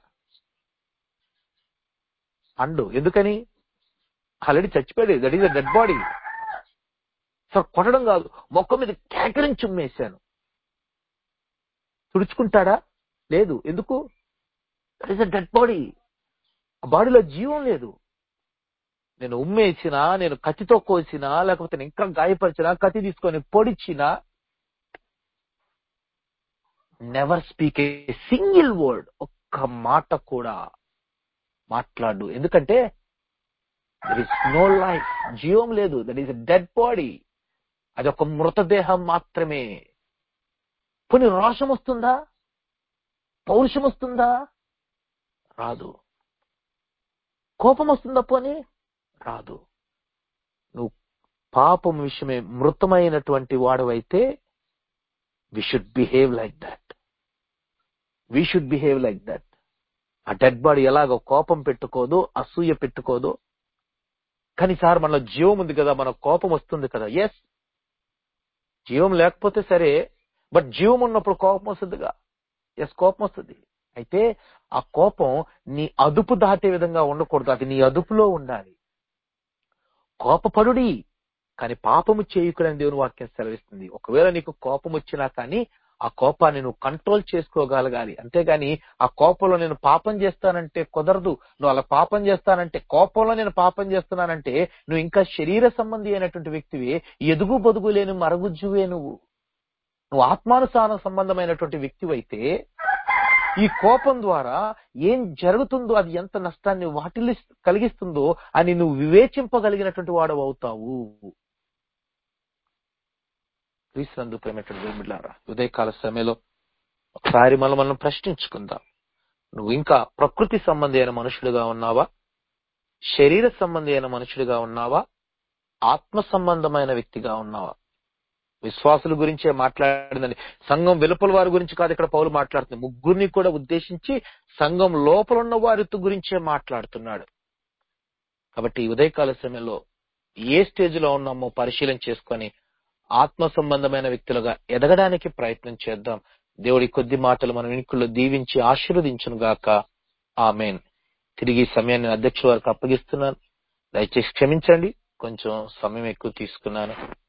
అండు ఎందుకని ఆల్రెడీ చచ్చిపోయాడు that is a dead body sir కొట్టడం కాదు మొక్క మీద కేకరించి ఉమ్మేశాను తుడుచుకుంటాడా లేదు ఎందుకు that is a dead body ఆ బాడీలో జీవం లేదు నేను ఉమ్మేసినా నేను కత్తితో కోసినా లేకపోతే నేను ఇంకా గాయపరిచినా కత్తి తీసుకొని పొడిచినా never speak a single word ఒక్క మాట కూడా మాట్లాడు ఎందుకంటే దర్ ఇస్ నో లైఫ్ జీవం లేదు దట్ ఈస్ డెడ్ బాడీ అది ఒక మృతదేహం మాత్రమే పోనీ రోషం వస్తుందా పౌరుషం వస్తుందా రాదు కోపం వస్తుందా పోనీ రాదు నువ్వు పాపం విషయమే మృతమైనటువంటి వాడవైతే we should behave like that we should behave like that ఆ డెడ్ బాడీ ఎలాగో కోపం పెట్టుకోదు అసూయ పెట్టుకోదు కానీ సార్ మనలో జీవం ఉంది కదా మన కోపం వస్తుంది కదా ఎస్ జీవం లేకపోతే సరే బట్ జీవం ఉన్నప్పుడు కోపం వస్తుందిగా ఎస్ కోపం వస్తుంది అయితే ఆ కోపం నీ అదుపు దాటే విధంగా ఉండకూడదు అది నీ అదుపులో ఉండాలి కోపపడుడి కానీ పాపము చేయకుడని దేవుని వాక్యం సెలవిస్తుంది ఒకవేళ నీకు కోపం వచ్చినా కానీ ఆ కోపాన్ని నువ్వు కంట్రోల్ చేసుకోగలగాలి అంతేగాని ఆ కోపంలో నేను పాపం చేస్తానంటే కుదరదు నువ్వు అలా పాపం చేస్తానంటే కోపంలో నేను పాపం చేస్తున్నానంటే నువ్వు ఇంకా శరీర సంబంధి అయినటువంటి వ్యక్తివి ఎదుగు బొదుగు లేని మరుగుజ్జువే నువ్వు నువ్వు ఆత్మానుసార సంబంధమైనటువంటి వ్యక్తివైతే ఈ కోపం ద్వారా ఏం జరుగుతుందో అది ఎంత నష్టాన్ని వాటిల్లి కలిగిస్తుందో అని నువ్వు వివేచింపగలిగినటువంటి వాడు అవుతావు క్రీస్తునందు ప్రేమటువంటి బిడ్డారా ఉదయకాల సమయంలో ఒకసారి మనం మనం ప్రశ్నించుకుందాం నువ్వు ఇంకా ప్రకృతి సంబంధి అయిన మనుషుడిగా ఉన్నావా శరీర సంబంధి అయిన మనుషుడిగా ఉన్నావా ఆత్మ సంబంధమైన వ్యక్తిగా ఉన్నావా విశ్వాసుల గురించే మాట్లాడిందండి సంఘం వెలుపల వారి గురించి కాదు ఇక్కడ పౌలు మాట్లాడుతుంది ముగ్గురిని కూడా ఉద్దేశించి సంఘం లోపల ఉన్న వారి గురించే మాట్లాడుతున్నాడు కాబట్టి ఈ ఉదయకాల సమయంలో ఏ స్టేజ్ లో ఉన్నామో పరిశీలన చేసుకొని ఆత్మ సంబంధమైన వ్యక్తులుగా ఎదగడానికి ప్రయత్నం చేద్దాం దేవుడి కొద్ది మాటలు మన వెనుకల్లో దీవించి ఆశీర్వదించును గాక ఆమెన్ తిరిగి ఈ సమయాన్ని నేను అధ్యక్షుల వారికి అప్పగిస్తున్నాను దయచేసి క్షమించండి కొంచెం సమయం ఎక్కువ తీసుకున్నాను